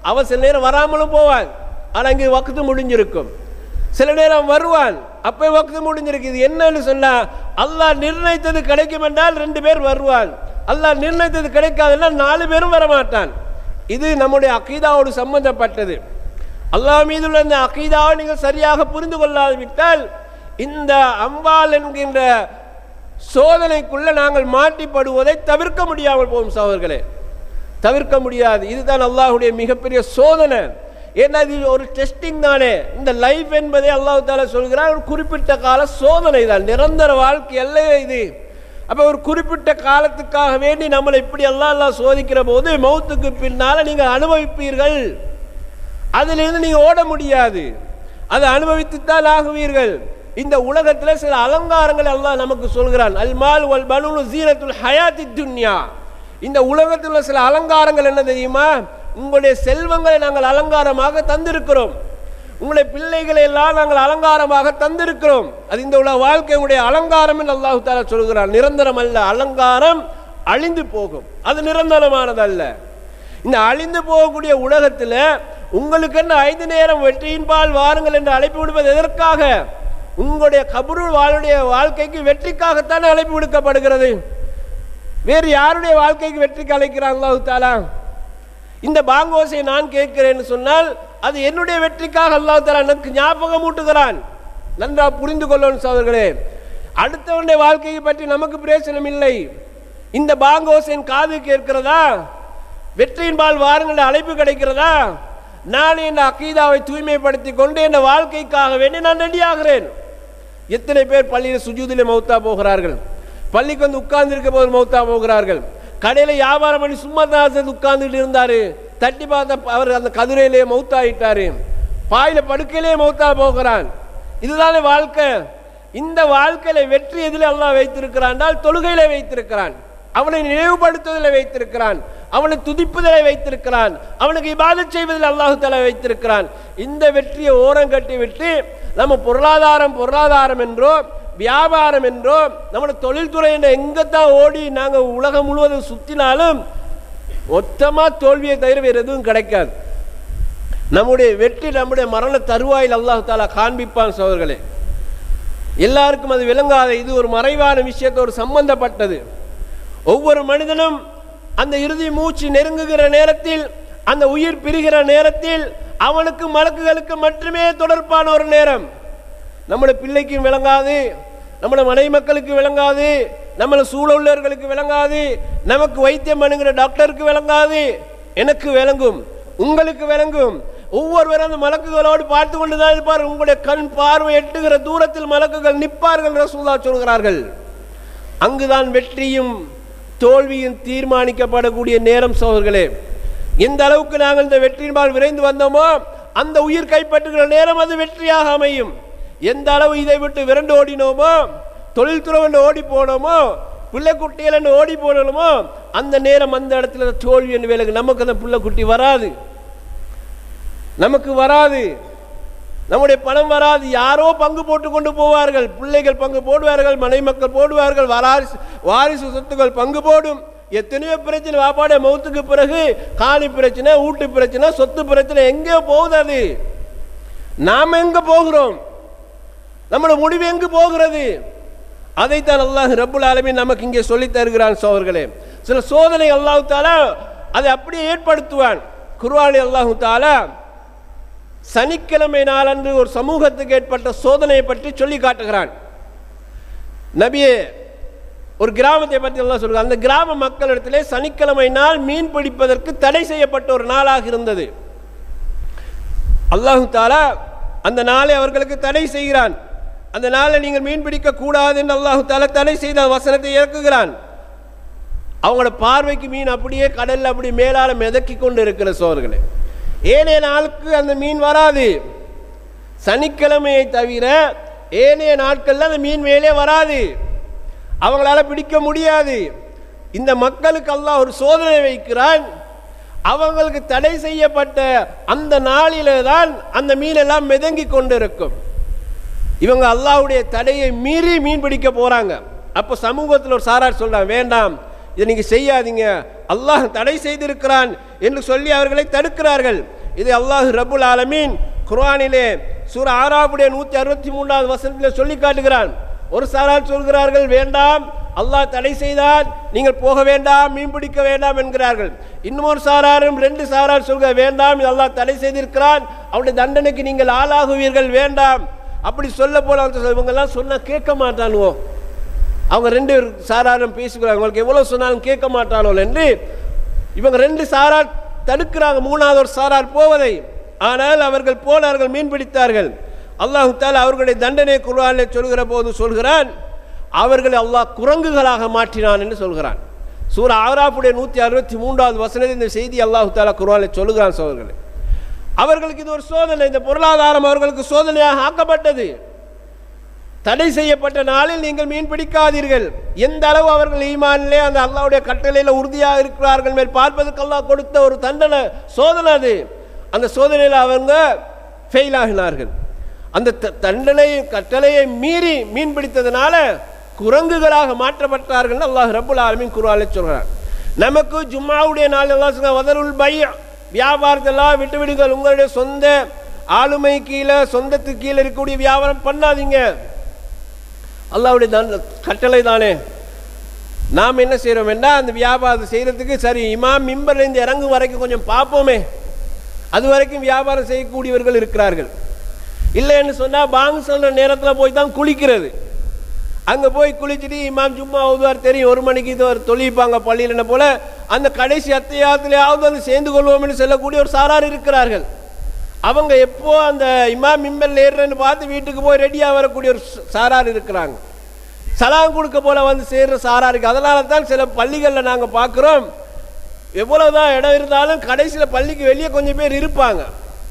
Speaker 1: அவன் சில நேரம் வராமலும் போவான் ஆனால் இங்கே வக்து முடிஞ்சிருக்கும் சில நேரம் வருவான் அப்போ வக்து முடிஞ்சிருக்கு இது என்னன்னு சொன்னா அல்லாஹ் நிர்ணயித்தது கிடைக்கும் என்றால் ரெண்டு பேர் வருவான் அல்லாஹ் நிர்ணயித்தது கிடைக்காதுன்னா நாலு பேரும் வரமாட்டான் இது நம்முடைய அகீதாவோடு சம்பந்தப்பட்டது அல்லாஹ் மீதுள்ள இந்த அகீதாவை நீங்கள் சரியாக புரிந்து கொள்ளாது விட்டால் இந்த அம்பாள் என்கின்ற சோதனைக்குள்ள நாங்கள் மாட்டிப்படுவதை தவிர்க்க முடியாமல் போகும் சகோதரர்களே தவிர்க்க முடியாது இதுதான் அல்லாஹ்வுடைய மிகப்பெரிய சோதனை ஏன்னா இது ஒரு டெஸ்டிங் தானே இந்த லைஃப் என்பதை அல்லாஹ் தாலா சொல்கிறார் ஒரு குறிப்பிட்ட கால சோதனை தான் நிரந்தர வாழ்க்கை அல்ல இது அப்போ ஒரு குறிப்பிட்ட காலத்துக்காக வேண்டி நம்மளை இப்படி எல்லாம் எல்லாம் சோதிக்கிற போது மௌத்துக்கு பின்னால நீங்கள் அனுபவிப்பீர்கள் அதிலிருந்து நீங்க ஓட முடியாது அதை அனுபவித்துத்தான் ஆகுவீர்கள் இந்த உலகத்தில் சில அலங்காரங்களை அல்லாஹ் நமக்கு சொல்கிறான் அல்மால் வல் பனூனு ஜீனத்துல் ஹயாத்தி துன்யா இந்த உலகத்தில் உள்ள சில அலங்காரங்கள் என்ன தெரியுமா உங்களுடைய செல்வங்களை நாங்கள் அலங்காரமாக தந்திருக்கிறோம் உங்களுடைய பிள்ளைகளை எல்லாம் நாங்கள் அலங்காரமாக தந்திருக்கிறோம் அது இந்த உலக வாழ்க்கையுடைய அலங்காரம் என்று அல்லாஹு தாலா சொல்கிறான் நிரந்தரம் அல்ல அலங்காரம் அழிந்து போகும் அது நிரந்தரமானதல்ல இந்த அழிந்து போகக்கூடிய உலகத்தில் உங்களுக்கு என்ன ஐந்து நேரம் வெற்றியின் பால் வாருங்கள் என்று அழைப்பு விடுவது எதற்காக உங்களுடைய கபரு வாளுடைய வாழ்க்கைக்கு வெற்றிக்காகத்தான் அழைப்பு விடுக்கப்படுகிறது வேறு யாருடைய வாழ்க்கைக்கு வெற்றிக்கு அழைக்கிறான் அல்லாஹு தாலா இந்த பாங்கோசை நான் கேட்கிறேன்னு சொன்னால் அது என்னுடைய வெற்றிக்காக அல்லாஹ் தாலா எனக்கு ஞாபகம் ஊட்டுகிறான் நன்றா புரிந்து கொள்ளணும் சோதர்களே அடுத்தவனுடைய வாழ்க்கையை பற்றி நமக்கு பிரயோசனம் இல்லை இந்த பாங்கோசையின் காது கேட்கிறதா வெற்றியின் பால் வாருங்கள் அழைப்பு கிடைக்கிறதா நான் என் அக்கீதாவை தூய்மைப்படுத்தி கொண்டு என் வாழ்க்கைக்காக வேண்டி நான் ரெடியாகிறேன் எத்தனை பேர் பள்ளியில் சுஜூதிலே மௌத்தா போகிறார்கள் பள்ளிக்கு வந்து உட்கார்ந்து இருக்க போது மௌத்தா போகிறார்கள் கடையில் வியாபாரம் பண்ணி சும்மா தான் உட்கார்ந்துட்டு இருந்தாரு தட்டி பார்த்த அவர் அந்த கதிரையிலே மௌத்தாயிட்டாரு பாயில படுக்கையிலே மௌத்தா போகிறான் இதுதானே வாழ்க்கை இந்த வாழ்க்கையில வெற்றி எதில் அல்லாஹ் வைத்திருக்கிறான் என்றால் தொழுகையில வைத்திருக்கிறான் அவனை நினைவுபடுத்துவதில் வைத்திருக்கிறான் அவனை துதிப்பதில் வைத்திருக்கிறான் அவனுக்கு இபாதத் செய்வதில் அல்லாஹு தஆலா வைத்திருக்கிறான் இந்த வெற்றியை ஓரம் கட்டி விட்டு நம்ம பொருளாதாரம் பொருளாதாரம் என்றோ வியாபாரம் என்றோ நம்மளோட தொழில்துறை என்ற எங்கத்தான் ஓடி நாங்கள் உலகம் முழுவதும் சுற்றினாலும் மொத்தமாக தோல்வியை தவிர வேறு எதுவும் கிடைக்காது நம்முடைய வெற்றி நம்முடைய மரண தருவாயில் அல்லாஹ் தாலா காண்பிப்பான் சோதர்களே எல்லாருக்கும் அது விளங்காத இது ஒரு மறைவான விஷயத்தோடு சம்பந்தப்பட்டது ஒவ்வொரு மனிதனும் அந்த இறுதி மூச்சு நெருங்குகிற நேரத்தில் அந்த உயிர் பிரிகிற நேரத்தில் அவனுக்கு மலக்குகளுக்கு மட்டுமே தொடர்பான ஒரு நேரம் நம்முடைய பிள்ளைக்கும் விளங்காது நம்முடைய மனைவி மக்களுக்கு விளங்காது நம்மளை சூழ உள்ளவர்களுக்கு விளங்காது நமக்கு வைத்தியம் பண்ணுகிற டாக்டருக்கு விளங்காது எனக்கு விளங்கும் உங்களுக்கு விளங்கும் ஒவ்வொருவரும் அந்த மலக்குகளோடு பார்த்து கொண்டு தான் இருப்பார் உங்களுடைய கண் பார்வை எட்டுகிற தூரத்தில் மலக்குகள் நிற்பார்கள் ரசூல்லா சொல்கிறார்கள் அங்குதான் வெற்றியும் தோல்வியும் தீர்மானிக்கப்படக்கூடிய நேரம் சோழர்களே எந்த அளவுக்கு நாங்கள் இந்த வெற்றியின்பால் விரைந்து வந்தோமோ அந்த உயிர் கைப்பற்றுகிற நேரம் அது வெற்றியாக அமையும் எந்த அளவு இதை விட்டு விரண்டு ஓடினோமோ தொழில்துறை ஓடி போனோமோ பிள்ளைக்குட்டிகள் ஓடி போனோமோ அந்த நேரம் அந்த இடத்துல தோல்வி என்று வேலைக்கு நமக்கு அந்த பிள்ளைக்குட்டி வராது நமக்கு வராது நம்முடைய பணம் வராது யாரோ பங்கு போட்டு கொண்டு போவார்கள் பிள்ளைகள் பங்கு போடுவார்கள் மனைவி மக்கள் போடுவார்கள் வாரிசு வாரிசு சொத்துக்கள் பங்கு போடும் எத்தனையோ பிரச்சனை வாப்பாடைய மௌத்துக்கு பிறகு காணி பிரச்சனை வீட்டு பிரச்சனை சொத்து பிரச்சனை எங்கே போகுது அது நாம் எங்க போகிறோம் நம்மளோட முடிவு எங்கு போகிறது அதைத்தான் அல்லாஹ் ரப்புல் ஆலமீன் நமக்கு இங்கே சொல்லித் தருகிறான் சோழர்களே சில சோதனை அல்லாஹு தாலா அதை அப்படியே ஏற்படுத்துவான் குர்ஆனி அல்லாஹு தாலா சனிக்கிழமை நாளன்று ஒரு சமூகத்துக்கு ஏற்பட்ட சோதனையை பற்றி சொல்லி காட்டுகிறான் நபியே ஒரு கிராமத்தை பற்றி எல்லாம் சொல்கிறார் அந்த கிராம மக்களிடத்திலே சனிக்கிழமை நாள் மீன் பிடிப்பதற்கு தடை செய்யப்பட்ட ஒரு நாளாக இருந்தது அல்லாஹு தாலா அந்த நாளை அவர்களுக்கு தடை செய்கிறான் அந்த நாளை நீங்கள் மீன் பிடிக்க கூடாது என்று அல்லாஹு தாலா தடை செய்த வசனத்தை இறக்குகிறான் அவங்களோட பார்வைக்கு மீன் அப்படியே கடல்ல அப்படி மேலால மிதக்கி கொண்டு இருக்கிற சோர்களே ஏனைய நாளுக்கு அந்த மீன் வராது சனிக்கிழமையை தவிர ஏனைய நாட்கள்ல அந்த மீன் மேலே வராது அவங்களால பிடிக்க முடியாது இந்த மக்களுக்கு அல்லாஹ் ஒரு சோதனை வைக்கிறான் அவங்களுக்கு தடை செய்யப்பட்ட அந்த நாளிலே தான் அந்த மீன் எல்லாம் மிதங்கி கொண்டிருக்கும் இவங்க அல்லாஹ்வுடைய தடையை மீறி மீன் பிடிக்க போறாங்க அப்போ சமூகத்தில் ஒரு சாரார் சொல்றாங்க வேண்டாம் இதை நீங்க செய்யாதீங்க அல்லாஹ் தடை செய்திருக்கிறான் என்று சொல்லி அவர்களை தடுக்கிறார்கள் இது அல்லாஹ் ரபுல் ஆலமீன் குர்ஆனிலே சூர ஆறாவுடைய நூற்றி அறுபத்தி மூன்றாவது வசனத்தில் சொல்லி காட்டுகிறான் ஒரு சாரார் சொல்கிறார்கள் வேண்டாம் அல்லாஹ் தடை செய்தால் நீங்கள் போக வேண்டாம் மீன் பிடிக்க வேண்டாம் என்கிறார்கள் இன்னொரு சாராரும் ரெண்டு சாரார் சொல்க வேண்டாம் இது அல்லாஹ் தடை செய்திருக்கிறான் அவருடைய தண்டனைக்கு நீங்கள் ஆளாகுவீர்கள் வேண்டாம் அப்படி சொல்ல போல இவங்கெல்லாம் சொன்னால் கேட்க மாட்டானுவோ அவங்க ரெண்டு சாராரும் பேசிக்கிறாங்க உங்களுக்கு எவ்வளோ சொன்னாலும் கேட்க மாட்டானோ என்று இவங்க ரெண்டு சாரார் தடுக்கிறாங்க மூணாவது ஒரு சாரார் போவதை ஆனால் அவர்கள் போனார்கள் மீன் பிடித்தார்கள் அல்லாஹு தாலா அவர்களுடைய தண்டனை குர்ஆனில் சொல்கிற போது சொல்கிறான் அவர்களை அல்லாஹ் குரங்குகளாக மாற்றினான் என்று சொல்கிறான் சூர ஆராப்புடைய நூற்றி அறுபத்தி மூன்றாவது வசனத்தில் இந்த செய்தி அல்லாஹு தாலா குர்ஆனில் சொல்லுகிறான் சோழர்களே அவர்களுக்கு இது ஒரு சோதனை இந்த பொருளாதாரம் அவர்களுக்கு சோதனையாக ஆக்கப்பட்டது தடை செய்யப்பட்ட நாளில் நீங்கள் மீன் பிடிக்காதீர்கள் எந்த அளவு அவர்கள் ஈமானிலே அந்த அல்லாவுடைய கட்டளையில் உறுதியாக இருக்கிறார்கள் மேல் பார்ப்பதற்கு அல்லாஹ் கொடுத்த ஒரு தண்டனை சோதனை அது அந்த சோதனையில் அவங்க ஃபெயில் ஆகினார்கள் அந்த த- தண்டனை கட்டளையை மீறி மீன் பிடித்ததுனால குரங்குகளாக மாற்றப்பட்டார்கள் அல்லாஹ் ரப்புல் ஆலமீன் குர்ஆனிலே சொல்கிறார் நமக்கு ஜும்மாவுடைய நாள் எல்லாம் சொல்றாங்க, வதருல் பை வியாபாரத்தெல்லாம் விட்டு விடுங்கள் உங்களுடைய சொந்த ஆளுமை கீழே சொந்தத்துக்கு கீழே இருக்கக்கூடிய வியாபாரம் பண்ணாதீங்க அல்லாவுடைய தண்ட கட்டளை தானே நாம் என்ன செய்கிறோம் என்றால் அந்த வியாபாரம் செய்கிறதுக்கு சரி இமாம் மிம்பர்லேருந்து இறங்கும் வரைக்கும் கொஞ்சம் பார்ப்போமே அது வரைக்கும் வியாபாரம் செய்யக்கூடியவர்கள் இருக்கிறார்கள் இல்லைன்னு சொன்னால் பாங்கு சொல்கிற நேரத்தில் போய் தான் குளிக்கிறது அங்கே போய் குளிச்சுட்டு இமாம் சும்மா ஓதுவார் தெரியும் ஒரு மணிக்கு இது ஒரு தொழிப்பாங்க பள்ளியில் என்ன போல அந்த கடைசி அத்தியாயத்திலேயாவது வந்து சேர்ந்து கொள்வோம்னு சொல்லக்கூடிய ஒரு சாரார் இருக்கிறார்கள் அவங்க எப்போ அந்த இமாம் மிம்பல் ஏறுறேன்னு பார்த்து வீட்டுக்கு போய் ரெடியாக வரக்கூடிய ஒரு ச- சாரார் இருக்கிறாங்க சலாம் கொடுக்க போல வந்து சேர்ற சாரா இருக்கு அதனால தான் சில பள்ளிகளில் நாங்கள் பார்க்குறோம் எவ்வளவுதான் இடம் இருந்தாலும் கடைசியில் பள்ளிக்கு வெளியே கொஞ்சம் பேர் இருப்பாங்க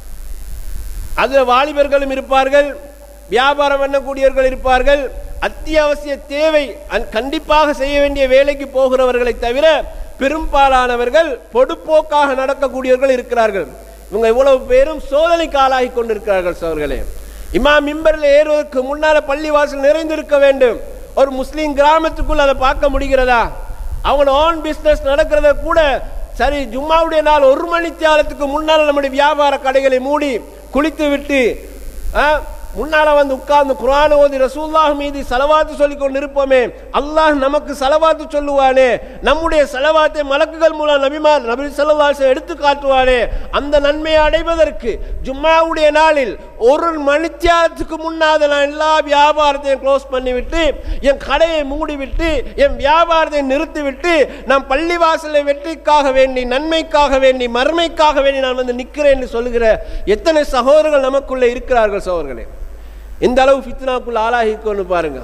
Speaker 1: அதில் வாலிபர்களும் இருப்பார்கள் வியாபாரம் பண்ணக்கூடியவர்கள் இருப்பார்கள் அத்தியாவசிய தேவை அந் கண்டிப்பாக செய்ய வேண்டிய வேலைக்கு போகிறவர்களை தவிர பெரும்பாலானவர்கள் பொடுப்போக்காக நடக்கக்கூடியவர்கள் இருக்கிறார்கள் இவங்க இவ்வளவு பேரும் சோதனைக்கு ஆளாகி கொண்டிருக்கிறார்கள் சோர்களே இமா மிம்பரில் ஏறுவதற்கு முன்னால பள்ளிவாசல் நிறைந்திருக்க வேண்டும் ஒரு முஸ்லீம் கிராமத்துக்குள்ள அதை பார்க்க முடிகிறதா அவங்க ஓன் பிஸ்னஸ் நடக்கிறத கூட சரி ஜும்மாவுடைய நாள் ஒரு மணி தியாலத்துக்கு முன்னால் நம்முடைய வியாபார கடைகளை மூடி குளித்து விட்டு ஆ, முன்னால வந்து உட்கார்ந்து குர்ஆன் ஓதி ரசூலுல்லாஹ் மீது சலவாத்து சொல்லி கொண்டு இருப்போமே அல்லாஹ் நமக்கு சலவாத்து சொல்லுவானே நம்முடைய சலவாத்தை மலக்குகள் மூலம் நபிமார் நபி ஸல்லல்லாஹு அலைஹி வஸல்லம் எடுத்து காட்டுவானே அந்த நன்மையை அடைவதற்கு ஜும்மாவுடைய நாளில் ஒரு மணித்தியாலத்துக்கு முன்னாத நான் எல்லா வியாபாரத்தையும் க்ளோஸ் பண்ணிவிட்டு என் கடையை மூடிவிட்டு என் வியாபாரத்தை நிறுத்திவிட்டு நான் பள்ளிவாசலை வெற்றிக்காக வேண்டி நன்மைக்காக வேண்டி மறுமைக்காக வேண்டி நான் வந்து நிற்கிறேன் என்று சொல்லுகிற எத்தனை சகோதரர்கள் நமக்குள்ளே இருக்கிறார்கள் சகோதரர்களே இந்த அளவு ஃபித்னாக்குள்ள ஆளாகிக்கொண்டு பாருங்க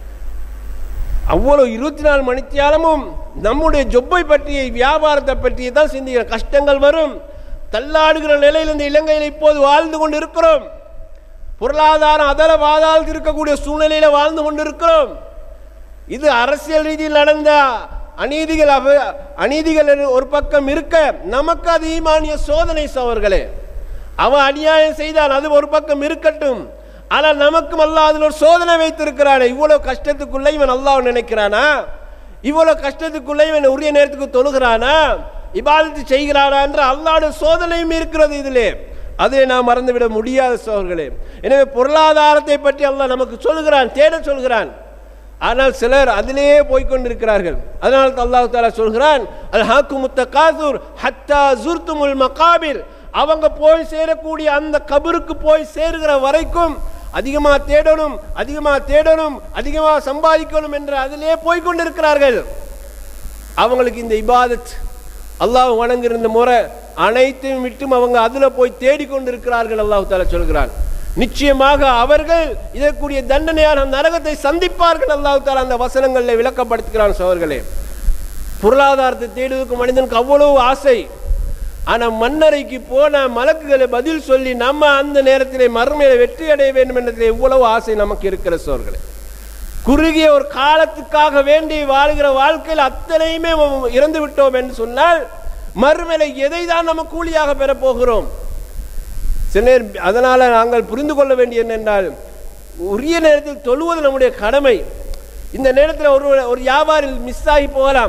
Speaker 1: அவ்வளவு இருபத்தி நாலு மணித்தியாலமும் நம்முடைய ஜொப்பை பற்றிய வியாபாரத்தை பற்றிய தான் சிந்திக்கிற கஷ்டங்கள் வரும் தள்ளாடுகிற நிலையில் இந்த இலங்கையில் இப்போது வாழ்ந்து கொண்டு இருக்கிறோம் பொருளாதாரம் அதல வாதாளத்தில் இருக்கக்கூடிய சூழ்நிலையில வாழ்ந்து கொண்டிருக்கிறோம் இது அரசியல் ரீதியில் நடந்த அநீதிகள் அவ அநீதிகள் ஒரு பக்கம் இருக்க நமக்கு அது ஈமானிய சோதனை சவர்களே அவன் அநியாயம் செய்தான் அது ஒரு பக்கம் இருக்கட்டும் ஆனால் நமக்கும் அல்லாஹ் அதில் ஒரு சோதனை வைத்திருக்கிறானே இவ்வளவு கஷ்டத்துக்குள்ள இவன் அல்லாஹ் நினைக்கிறானா இவ்வளவு கஷ்டத்துக்குள்ள இவன் உரிய நேரத்துக்கு தொழுகிறானா இபாதத்து செய்கிறானா என்ற அல்லாஹ்வுடைய சோதனையும் இருக்கிறது இதிலே அதை நாம் மறந்துவிட முடியாத சோழர்களே எனவே பொருளாதாரத்தை பற்றி அல்லாஹ் நமக்கு சொல்கிறான் தேட சொல்கிறான் ஆனால் சிலர் அதிலேயே போய்க்கொண்டிருக்கிறார்கள் அதனால் அல்லாஹ் தாலா சொல்கிறான் அல் ஹாக்கு முத்த காசூர் ஹத்தா ஜுர்துமுல் மகாபிர் அவங்க போய் சேரக்கூடிய அந்த கபருக்கு போய் சேருகிற வரைக்கும் அதிகமாக தேடணும் அதிகமாக தேடணும் அதிகமாக சம்பாதிக்கணும் என்று அதிலே போய்க்கொண்டிருக்கிறார்கள் அவங்களுக்கு இந்த இபாதத் அல்லாஹ் வணங்குகிற இந்த முறை அனைத்தையும் விட்டும் அவங்க அதில் போய் தேடிக்கொண்டிருக்கிறார்கள் அல்லாஹ் தாலா சொல்கிறான் நிச்சயமாக அவர்கள் இதற்குரிய தண்டனையான நரகத்தை சந்திப்பார்கள் அல்லாஹ் தாலா அந்த வசனங்களில் விளக்கப்படுத்துகிறான் சோர்களே பொருளாதாரத்தை தேடுவதற்கு மனிதனுக்கு அவ்வளவு ஆசை ஆனால் மன்னரைக்கு போன மலக்குகளை பதில் சொல்லி நம்ம அந்த நேரத்திலே மறுமையில வெற்றி அடைய வேண்டும் என்றதில் எவ்வளவு ஆசை நமக்கு இருக்கிற சோர்களே குறுகிய ஒரு காலத்துக்காக வேண்டி வாழ்கிற வாழ்க்கையில் அத்தனையுமே இறந்து விட்டோம் என்று சொன்னால் மறுமையில எதை தான் நம்ம கூலியாக பெறப் போகிறோம் சில நேரம் அதனால நாங்கள் புரிந்து கொள்ள வேண்டிய என்னென்றால் உரிய நேரத்தில் தொழுவது நம்முடைய கடமை இந்த நேரத்தில் ஒரு ஒரு வியாபாரி மிஸ் ஆகி போகலாம்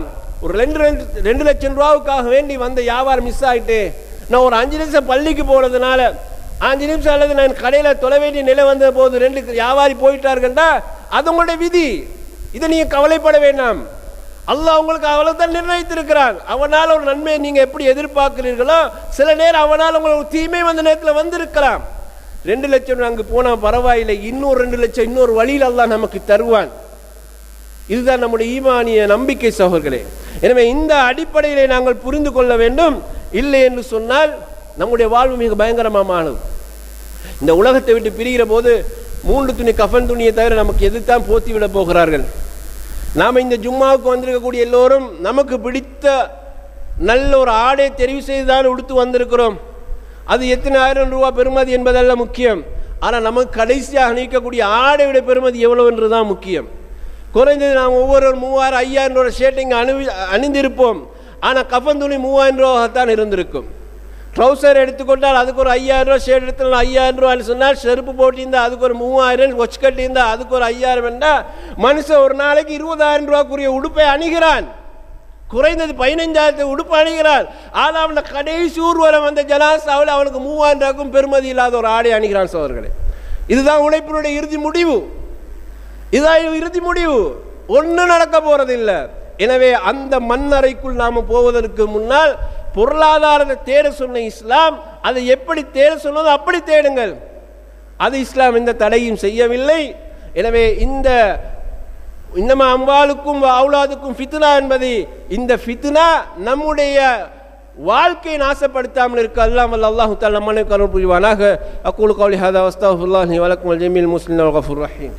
Speaker 1: ஒரு ரெண்டு ரெண்டு ரெண்டு லட்சம் ரூபாவுக்காக வேண்டி வந்த வியாபாரம் மிஸ் ஆயிட்டு நான் ஒரு அஞ்சு நிமிஷம் பள்ளிக்கு போனதுனால அஞ்சு நிமிஷம் அல்லது நான் கடையில் தொலை வேண்டிய நிலை வந்த போது ரெண்டு வியாபாரி போயிட்டாருங்கண்டா அது உங்களுடைய விதி இதை நீங்கள் கவலைப்பட வேண்டாம் அல்லாஹ் உங்களுக்கு அவ்வளவுதான் நிர்ணயித்திருக்கிறான் அவனால் ஒரு நன்மையை நீங்க எப்படி எதிர்பார்க்கிறீர்களோ சில நேரம் அவனால் உங்களுக்கு தீமை வந்த நேரத்தில் வந்திருக்கலாம் ரெண்டு லட்சம் அங்கு போனா பரவாயில்லை இன்னொரு ரெண்டு லட்சம் இன்னொரு வழியில் அல்லாஹ் நமக்கு தருவான் இதுதான் நம்முடைய ஈமானிய நம்பிக்கை சகோதரர்களே எனவே இந்த அடிப்படையிலே நாங்கள் புரிந்து கொள்ள வேண்டும் இல்லை என்று சொன்னால் நம்முடைய வாழ்வு மிக பயங்கரமானது இந்த உலகத்தை விட்டு பிரிகிற போது மூன்று துணி கஃன் துணியை தவிர நமக்கு எதுதான் போத்தி விட போகிறார்கள் நாம் இந்த ஜும்மாவுக்கு வந்திருக்கக்கூடிய எல்லோரும் நமக்கு பிடித்த நல்ல ஒரு ஆடை தெரிவு செய்து தான் உடுத்து வந்திருக்கிறோம் அது எத்தனை ஆயிரம் ரூபா பெறுமதி என்பதல்ல முக்கியம் ஆனால் நமக்கு கடைசியாக அணிவிக்கக்கூடிய ஆடை விட பெறுமதி எவ்வளவு என்று தான் முக்கியம் குறைந்தது நாம் ஒவ்வொரு மூவாயிரம் ஐயாயிரம் ரூபா ஷர்ட் இங்கே அணிவி அணிந்திருப்போம் ஆனால் கஃன் துணி மூவாயிரம் ரூபாய்த்தான் இருந்திருக்கும் ட்ரௌசர் எடுத்துக்கொண்டால் அதுக்கு ஒரு ஐயாயிரம் ரூபா ஷர்ட் எடுத்தால் ஐயாயிரம் ரூபான்னு சொன்னால் செருப்பு போட்டிருந்தா அதுக்கு ஒரு மூவாயிரம் கொச்சு கட்டியிருந்தா அதுக்கு ஒரு ஐயாயிரம் வேண்டா மனுஷன் ஒரு நாளைக்கு இருபதாயிரம் ரூபாக்குரிய உடுப்பை அணிகிறான் குறைந்தது பதினைஞ்சாயிரத்தை உடுப்பு அணிகிறான் ஆனால் அவன கடைசி ஊர்வலம் வந்த ஜலாசாவில் அவனுக்கு மூவாயிரம் ரூபாய்க்கும் பெருமதி இல்லாத ஒரு ஆடை அணிகிறான் சோதர்களே இதுதான் உழைப்பினுடைய இறுதி முடிவு இதான் இறுதி முடிவு ஒன்றும் நடக்க போறதில்லை எனவே அந்த மண்ணறைக்குள் நாம் போவதற்கு முன்னால் பொருளாதாரத்தை தேட சொன்ன இஸ்லாம் அதை எப்படி தேட சொன்னதோ அப்படி தேடுங்கள் அது இஸ்லாம் எந்த தடையும் செய்யவில்லை எனவே இந்த இன்னமா அம்பாளுக்கும் அவுலாதுக்கும் ஃபித்னா என்பது இந்த ஃபித்னா நம்முடைய வாழ்க்கையை நாசப்படுத்தாமல் இருக்க அல்லாம் வல்ல அல்லாஹு தாலா நம்மனை கருள் புரிவானாக அக்கூலு கவுலி ஹதா வஸ்தாஃபுல்லாஹி வலக்கும் ஜமீல் முஸ்லிம் கஃபுர் ரஹீம்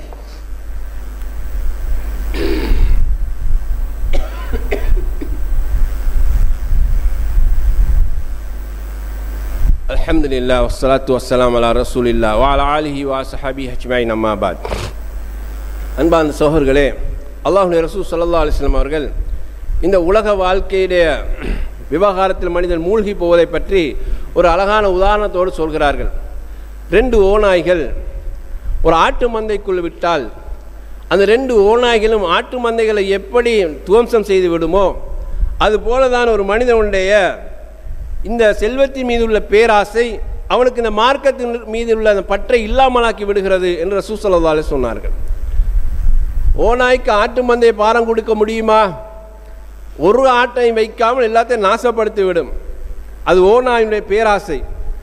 Speaker 1: الحمد لله والصلاة والسلام على رسول الله وعلى آله وصحبه أجمعين أما بعد அன்பார்ந்த சோகர்களே அல்லாஹுடைய ரசூல் சல்லா அலிஸ்லாம் அவர்கள் இந்த உலக வாழ்க்கையுடைய விவகாரத்தில் மனிதன் மூழ்கி போவதை பற்றி ஒரு அழகான உதாரணத்தோடு சொல்கிறார்கள் ரெண்டு ஓநாய்கள் ஒரு ஆட்டு மந்தைக்குள் விட்டால் அந்த ரெண்டு ஓநாய்களும் ஆட்டு மந்தைகளை எப்படி துவம்சம் செய்து விடுமோ அதுபோல தான் ஒரு மனிதனுடைய இந்த செல்வத்தின் மீது உள்ள பேராசை அவனுக்கு இந்த மார்க்கத்தின் மீது உள்ள அந்த பற்றை இல்லாமலாக்கி விடுகிறது என்று ரசூசல்லாலே சொன்னார்கள் ஓநாய்க்கு ஆட்டு மந்தையை பாரம் கொடுக்க முடியுமா ஒரு ஆட்டையும் வைக்காமல் எல்லாத்தையும் நாசப்படுத்தி விடும் அது ஓநாயினுடைய பேராசை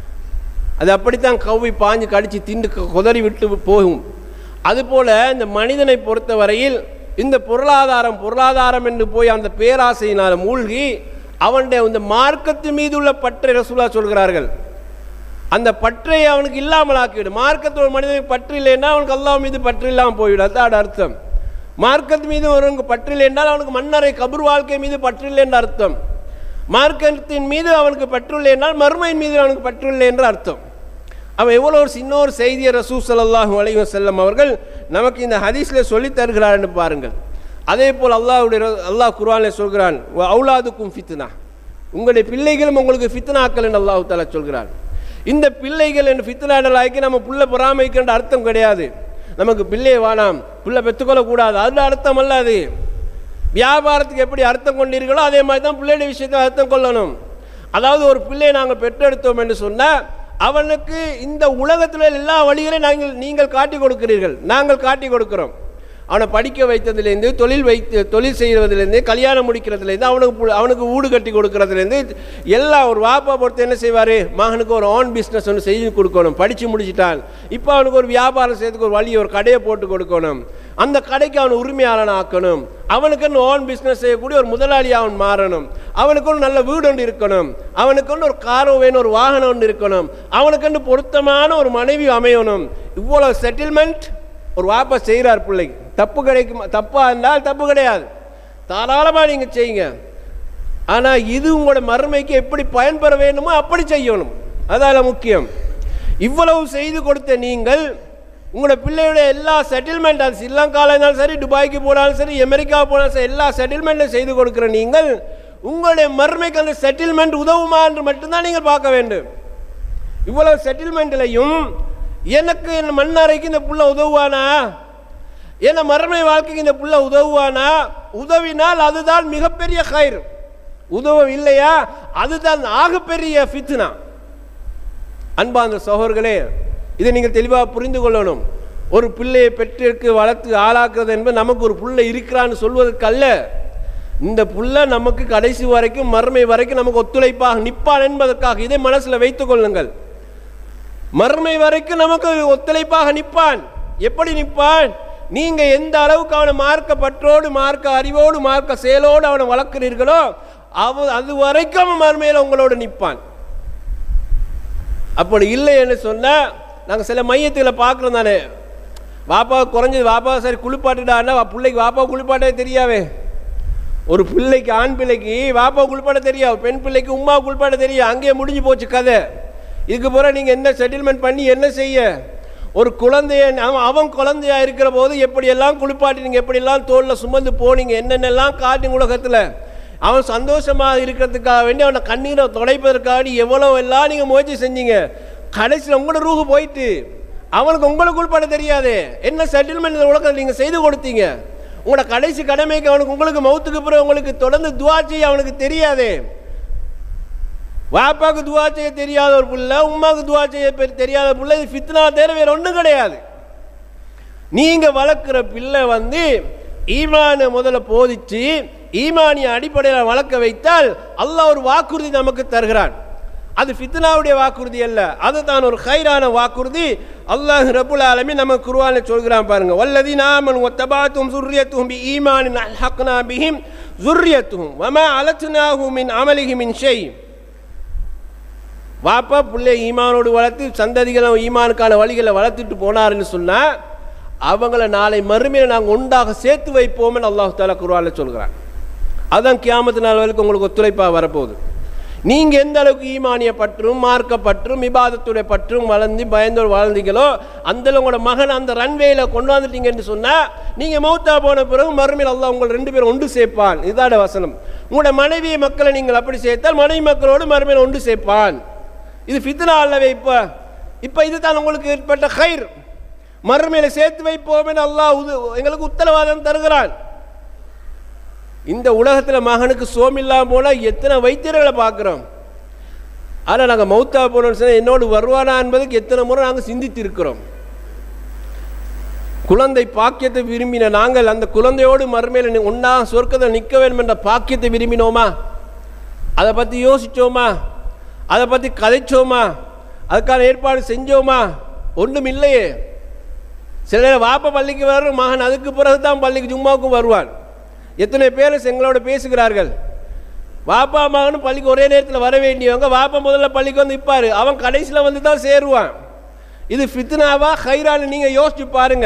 Speaker 1: அது அப்படித்தான் கவ்வி பாஞ்சு கடிச்சு திண்டு கொதறி விட்டு போகும் அதுபோல இந்த மனிதனை பொறுத்தவரையில் இந்த பொருளாதாரம் பொருளாதாரம் என்று போய் அந்த பேராசையினால் மூழ்கி அவனுடைய இந்த மார்க்கத்து மீது உள்ள பற்றை ரசூலா சொல்கிறார்கள் அந்த பற்றை அவனுக்கு இல்லாமல் ஆக்கிவிடும் மார்க்கத்தோட மனிதனுக்கு பற்று இல்லைன்னா அவனுக்கு அல்லாஹ் மீது பற்று இல்லாமல் போய்விடும் அதுதான் அர்த்தம் மார்க்கத்து மீது ஒருவனுக்கு பற்று இல்லை என்றால் அவனுக்கு மன்னரை கபர் வாழ்க்கை மீது பற்று இல்லை என்ற அர்த்தம் மார்க்கத்தின் மீது அவனுக்கு பற்று இல்லை என்றால் மறுமையின் மீது அவனுக்கு பற்று இல்லை என்ற அர்த்தம் அவன் எவ்வளோ ஒரு சின்ன ஒரு செய்தியை ரசூ சல்லாஹூ அலைவ செல்லம் அவர்கள் நமக்கு இந்த ஹதீஸில் சொல்லித் தருகிறார் என்று பாருங்கள் அதே போல் அல்லாஹுடைய அல்லாஹ் குர்ஆனில் சொல்கிறான் அவுலாதுக்கும் ஃபித்னா உங்களுடைய பிள்ளைகளும் உங்களுக்கு ஃபித்னாக்கள் என்று அல்லாஹு தாலா சொல்கிறான் இந்த பிள்ளைகள் என்று ஃபித்னாடலாக்கி நம்ம புள்ள பொறாமைக்கின்ற அர்த்தம் கிடையாது நமக்கு பிள்ளையை வேணாம் பிள்ளை பெற்றுக்கொள்ளக்கூடாது அது அர்த்தம் அல்ல அது வியாபாரத்துக்கு எப்படி அர்த்தம் கொண்டீர்களோ அதே மாதிரி தான் பிள்ளையுடைய விஷயத்தை அர்த்தம் கொள்ளணும் அதாவது ஒரு பிள்ளையை நாங்கள் பெற்றெடுத்தோம் என்று சொன்னால் அவனுக்கு இந்த உலகத்தில் எல்லா வழிகளையும் நாங்கள் நீங்கள் காட்டி கொடுக்கிறீர்கள் நாங்கள் காட்டி கொடுக்கிறோம் அவனை படிக்க வைத்ததுலேருந்து தொழில் வைத்து தொழில் செய்வதிலேருந்து கல்யாணம் முடிக்கிறதுலேருந்து அவனுக்கு பு- அவனுக்கு வீடு கட்டி கொடுக்கறதுலேருந்து எல்லாம் ஒரு வாப்பா பொறுத்து என்ன செய்வார் மகனுக்கு ஒரு ஆன் பிஸ்னஸ் ஒன்று செய்து கொடுக்கணும் படித்து முடிச்சிட்டான் இப்போ அவனுக்கு ஒரு வியாபாரம் செய்யறதுக்கு ஒரு வழி ஒரு கடையை போட்டு கொடுக்கணும் அந்த கடைக்கு அவன் உரிமையாளன் ஆக்கணும் அவனுக்குன்னு ஓன் பிஸ்னஸ் செய்யக்கூடிய ஒரு முதலாளி அவன் மாறணும் அவனுக்கு ஒரு நல்ல வீடு ஒன்று இருக்கணும் அவனுக்கு ஒரு காரோ வேணும் ஒரு வாகனம் ஒன்று இருக்கணும் அவனுக்கு பொருத்தமான ஒரு மனைவி அமையணும் இவ்வளோ செட்டில்மெண்ட் ஒரு வாப்பா செய்கிறார் பிள்ளைக்கு தப்பு கிடைக்குமா தப்பாக இருந்தால் தப்பு கிடையாது தாராளமாக நீங்கள் செய்யுங்க ஆனால் இது உங்களோட மறுமைக்கு எப்படி பயன்பெற வேண்டுமோ அப்படி செய்யணும் அதால முக்கியம் இவ்வளவு செய்து கொடுத்த நீங்கள் உங்களோட பிள்ளையுடைய எல்லா செட்டில்மெண்ட் அது ஸ்ரீலங்காவில் இருந்தாலும் சரி துபாய்க்கு போனாலும் சரி அமெரிக்கா போனாலும் சரி எல்லா செட்டில்மெண்ட்டும் செய்து கொடுக்குற நீங்கள் உங்களுடைய மறுமைக்கு அந்த செட்டில்மெண்ட் உதவுமா என்று மட்டும்தான் நீங்கள் பார்க்க வேண்டும் இவ்வளவு செட்டில்மெண்ட்லையும் எனக்கு என் மண்ணறைக்கு இந்த புள்ள உதவுவானா என்ன மறுமை வாழ்க்கைக்கு இந்த புள்ள உதவுவானா உதவினால் அதுதான் மிகப்பெரிய கயிறு உதவவில்லையா அதுதான் ஆகப்பெரிய ஃபித்னா அன்பார்ந்த சகோதரர்களே இதை நீங்கள் தெளிவாக புரிந்து கொள்ளணும் ஒரு பிள்ளையை பெற்றிற்கு வளர்த்து ஆளாக்குறது என்பது நமக்கு ஒரு புள்ளை இருக்கிறான்னு சொல்வதற்கு அல்ல இந்த புள்ள நமக்கு கடைசி வரைக்கும் மறுமை வரைக்கும் நமக்கு ஒத்துழைப்பாக நிற்பான் என்பதற்காக இதை மனசில் வைத்துக் கொள்ளுங்கள் மறுமை வரைக்கும் நமக்கு ஒத்துழைப்பாக நிற்பான் எப்படி நிற்பான் நீங்க எந்த அளவுக்கு அவனை மார்க்க பற்றோடு மார்க்க அறிவோடு மார்க்க செயலோடு அவனை வளர்க்கிறீர்களோ அவ அது வரைக்கும் அவன் மறுமையில் உங்களோட நிற்பான் அப்படி இல்லை என்று சொன்னால் நாங்கள் சில மையத்தில் பார்க்குறோம் தானே வாப்பா குறைஞ்சது வாப்பா சரி குளிப்பாட்டுடான்னா பிள்ளைக்கு வாப்பா குளிப்பாட்டே தெரியாவே ஒரு பிள்ளைக்கு ஆண் பிள்ளைக்கு வாப்பா குளிப்பாட தெரியாது பெண் பிள்ளைக்கு உமா குளிப்பாட தெரியும் அங்கேயே முடிஞ்சு போச்சு கதை இதுக்கு பிறகு நீங்கள் என்ன செட்டில்மெண்ட் பண்ணி என்ன செய்ய ஒரு குழந்தைய அவன் அவன் குழந்தையா இருக்கிற போது எப்படியெல்லாம் குளிப்பாட்டினீங்க எப்படியெல்லாம் தோளில் சுமந்து போனீங்க என்னென்னலாம் காட்டிங்க உலகத்தில் அவன் சந்தோஷமாக இருக்கிறதுக்காக வேண்டி அவனை கண்ணீரை துடைப்பதற்காக வேண்டி எவ்வளோ எல்லாம் நீங்கள் முயற்சி செஞ்சீங்க கடைசியில் உங்களோட ரூஹு போயிட்டு அவனுக்கு உங்களுக்கு உள்பட தெரியாது என்ன செட்டில்மெண்ட் இந்த உலகத்தில் நீங்கள் செய்து கொடுத்தீங்க உங்களோட கடைசி கடமைக்கு அவனுக்கு உங்களுக்கு மௌத்துக்கு பிறகு உங்களுக்கு தொடர்ந்து துவா செய்ய அவனுக்கு தெரியாது வாப்பாக்கு துவா செய்ய தெரியாத ஒரு புள்ள உமாவுக்கு துவா செய்ய பெ- தெரியாத புள்ள இது ஃபித்னா தவிர வேற ஒன்றும் கிடையாது நீங்க வளர்க்குற பிள்ளை வந்து ஈமானை முதல்ல போதிச்சு ஈமானிய அடிப்படையில் வளர்க்க வைத்தால் அல்லாஹ் ஒரு வாக்குறுதி நமக்கு தருகிறான் அது ஃபித்னாவுடைய வாக்குறுதி அல்ல அதுதான் ஒரு ஹைரான வாக்குறுதி அல்லாஹ் ரபுல் ஆலமீன் நம்ம குர்ஆனில் சொல்கிறான் பாருங்க வல்லதி நாமன் ஒத்தபாத்தும் சுர்ரியத்தும் பி ஈமானின் அல்ஹக்னா பிஹிம் சுர்ரியத்தும் வமா அலத்துனாஹு மின் அமலிஹி மின் ஷெய் வாப்பா பிள்ளை ஈமானோடு வளர்த்து சந்ததிகளை ஈமானுக்கான வழிகளை வளர்த்துட்டு போனாருன்னு சொன்னால் அவங்கள நாளை மறுமையில் நாங்கள் உண்டாக சேர்த்து வைப்போம்னு அல்லாஹ் தாலா குர்ஆனில் சொல்கிறான் அதான் கியாமத்து நாள் வரைக்கும் உங்களுக்கு ஒத்துழைப்பாக வரப்போகுது நீங்கள் எந்த அளவுக்கு ஈமானிய பற்றும் மார்க்க பற்றும் இபாதத்துடைய பற்றும் வளர்ந்து பயந்தோடு வாழ்ந்தீங்களோ அந்த அளவு உங்களோட மகன் அந்த ரன்வேயில் கொண்டு வந்துட்டீங்கன்னு சொன்னால் நீங்கள் மௌத்தா போன பிறகு மறுமையில் அல்லாஹ் உங்கள் ரெண்டு பேரும் ஒன்று சேர்ப்பான் இதாட வசனம் உங்களோட மனைவி மக்களை நீங்கள் அப்படி சேர்த்தால் மனைவி மக்களோடு மறுமையில் ஒன்று சேர்ப்பான் இது ஃபித்னா அல்லவே இப்போ இப்போ இதுதான் உங்களுக்கு ஏற்பட்ட கயிர் மறுமையில் சேர்த்து வைப்போமே அல்லாஹ் உது எங்களுக்கு உத்தரவாதம் தருகிறான் இந்த உலகத்தில் மகனுக்கு சோமில்லாம போனால் எத்தனை வைத்தியர்களை பார்க்குறோம் ஆனால் நாங்கள் மௌத்தா போனோம்னு சொன்னால் என்னோடு வருவானா என்பதுக்கு எத்தனை முறை நாங்கள் சிந்தித்திருக்கிறோம் குழந்தை பாக்கியத்தை விரும்பின நாங்கள் அந்த குழந்தையோடு மறுமையில் ஒன்றா சொர்க்கத்தில் நிற்க வேண்டும் என்ற பாக்கியத்தை விரும்பினோமா அதை பற்றி யோசித்தோமா அதை பற்றி கதைச்சோமா அதுக்கான ஏற்பாடு செஞ்சோமா ஒன்றும் இல்லையே சில நேரம் வாப்ப பள்ளிக்கு வர்ற மகன் அதுக்கு பிறகு தான் பள்ளிக்கு ஜும்மாவுக்கும் வருவான் எத்தனை பேர் எங்களோட பேசுகிறார்கள் வாப்பா மகனும் பள்ளிக்கு ஒரே நேரத்தில் வர வேண்டியவங்க வாப்பா முதல்ல பள்ளிக்கு வந்து நிற்பார் அவன் கடைசியில் வந்து தான் சேருவான் இது ஃபித்னாவா ஹைரான்னு நீங்கள் யோசிச்சு பாருங்க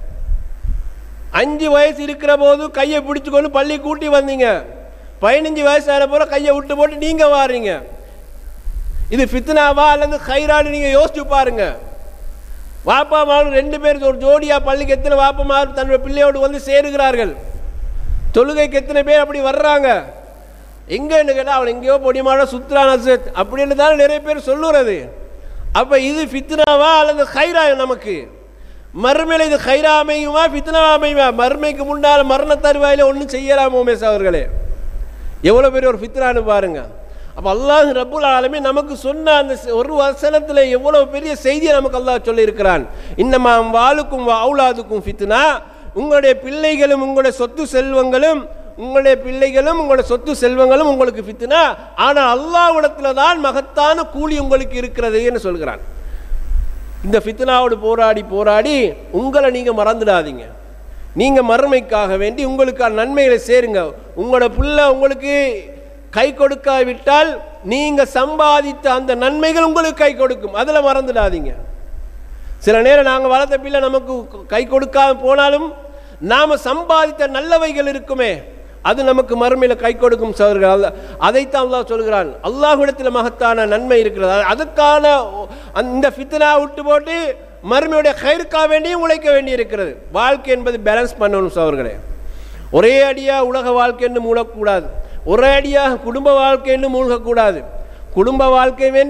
Speaker 1: அஞ்சு வயசு இருக்கிற போது கையை பிடிச்சுக்கொண்டு பள்ளி கூட்டி வந்தீங்க பதினஞ்சு வயசு ஆன போல கையை விட்டு போட்டு நீங்கள் வாரீங்க இது ஃபித்னாவா அல்லது ஹைரான்னு நீங்கள் யோசிச்சு பாருங்க வாப்பா மகன் ரெண்டு பேர் ஒரு ஜோடியா பள்ளிக்கு எத்தனை வாப்பா மகன் தன்னுடைய பிள்ளையோடு வந்து சேருகிறார்கள் தொழுகைக்கு எத்தனை பேர் அப்படி வர்றாங்க எங்கன்னு கேட்டால் அவன் எங்கேயோ பொடிமான சுத்ரான் அசத் அப்படின்னு தான் நிறைய பேர் சொல்லுறது அப்போ இது ஃபித்னாவா அல்லது ஹைரா நமக்கு மறுமையில் இது ஹைரா அமையுமா ஃபித்னாவா அமையுமா மறுமைக்கு முன்னால் மரண தருவாயில் ஒன்றும் செய்யலாமோ மேஸ் அவர்களே எவ்வளோ பெரிய ஒரு ஃபித்னான்னு பாருங்க அப்போ அல்லாஹ் ரப்புல் ஆலமீ நமக்கு சொன்ன அந்த செ- ஒரு வசனத்தில் எவ்வளோ பெரிய செய்தியை நமக்கு அல்லாஹ் சொல்லியிருக்கிறான் இன்னமா வாளுக்கும் அவுலாதுக்கும் ஃபித்னா உங்களுடைய பிள்ளைகளும் உங்களுடைய சொத்து செல்வங்களும் உங்களுடைய பிள்ளைகளும் உங்களுடைய சொத்து செல்வங்களும் உங்களுக்கு ஃபித்னா ஆனால் அல்லாஹ்விடத்தில் தான் மகத்தான கூலி உங்களுக்கு இருக்கிறதுன்னு சொல்கிறான் இந்த ஃபித்னாவோடு போராடி போராடி உங்களை நீங்கள் மறந்துடாதீங்க நீங்கள் மறுமைக்காக வேண்டி உங்களுக்கான நன்மைகளை சேருங்க உங்களோட பிள்ளை உங்களுக்கு கை கொடுக்காவிட்டால் நீங்கள் சம்பாதித்த அந்த நன்மைகள் உங்களுக்கு கை கொடுக்கும் அதில் மறந்துடாதீங்க சில நேரம் நாங்கள் வளர்த்த பிள்ளை நமக்கு கை கொடுக்காம போனாலும் நாம் சம்பாதித்த நல்லவைகள் இருக்குமே அது நமக்கு மறுமையில் கை கொடுக்கும் சோதர்கள் அல்ல அதைத்தான் அல்லாஹ் சொல்கிறான் அல்லாஹ்விடத்தில் மகத்தான நன்மை இருக்கிறது அது- அதுக்கான அந்த ஃபித்னா விட்டு போட்டு மறுமையுடைய கயிறுக்காக வேண்டியும் உழைக்க வேண்டி இருக்கிறது வாழ்க்கை என்பது பேலன்ஸ் பண்ணணும் சோர்களே ஒரே அடியாக உலக வாழ்க்கைன்னு மூழக்கூடாது ஒரே அடியாக குடும்ப வாழ்க்கைன்னு மூழ்கக்கூடாது குடும்ப வாழ்க்கை வேண்டும்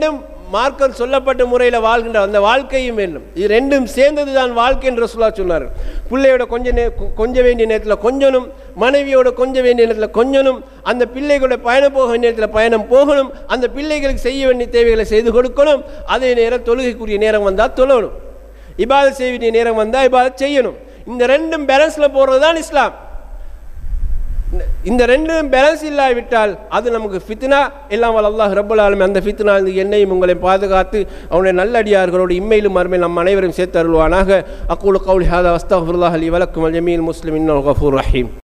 Speaker 1: மார்க்கம் சொல்லப்பட்ட முறையில் வாழ்கின்ற அந்த வாழ்க்கையும் வேண்டும் இது ரெண்டும் சேர்ந்தது தான் வாழ்க்கை என்று சொல்லா சொன்னார் பிள்ளையோட கொஞ்ச நே கொ- கொஞ்ச வேண்டிய நேரத்தில் கொஞ்சணும் மனைவியோட கொஞ்ச வேண்டிய நேரத்தில் கொஞ்சணும் அந்த பிள்ளைகளோட பயணம் போக வேண்டிய நேரத்தில் பயணம் போகணும் அந்த பிள்ளைகளுக்கு செய்ய வேண்டிய தேவைகளை செய்து கொடுக்கணும் அதே நேரம் தொழுகைக்குரிய நேரம் வந்தால் தொழணும் இபாதத் செய்ய வேண்டிய நேரம் வந்தால் இபாதத் செய்யணும் இந்த ரெண்டும் பேலன்ஸில் போகிறது தான் இஸ்லாம் இந்த- இந்த ரெண்டும் பேலன்ஸ் இல்லாவிட்டால் அது நமக்கு ஃபித்னா எல்லாம் வல்ல அல்லாஹ் ரப்பல் ஆலமீன் அந்த ஃபித்னா இருந்து என்னையும் உங்களை பாதுகாத்து அவனுடைய நல்லடியார்களோடு இம்மையிலும் மறுமையில் நம் அனைவரும் சேர்த்து அருள்வானாக அக்கூலு கவுலி ஹாதா அஸ்தஃபிருல்லாஹ் அலி வலக்கும் அல் ஜமீல் முஸ்லிம் இன்னுல் கஃபூர் ரஹீம்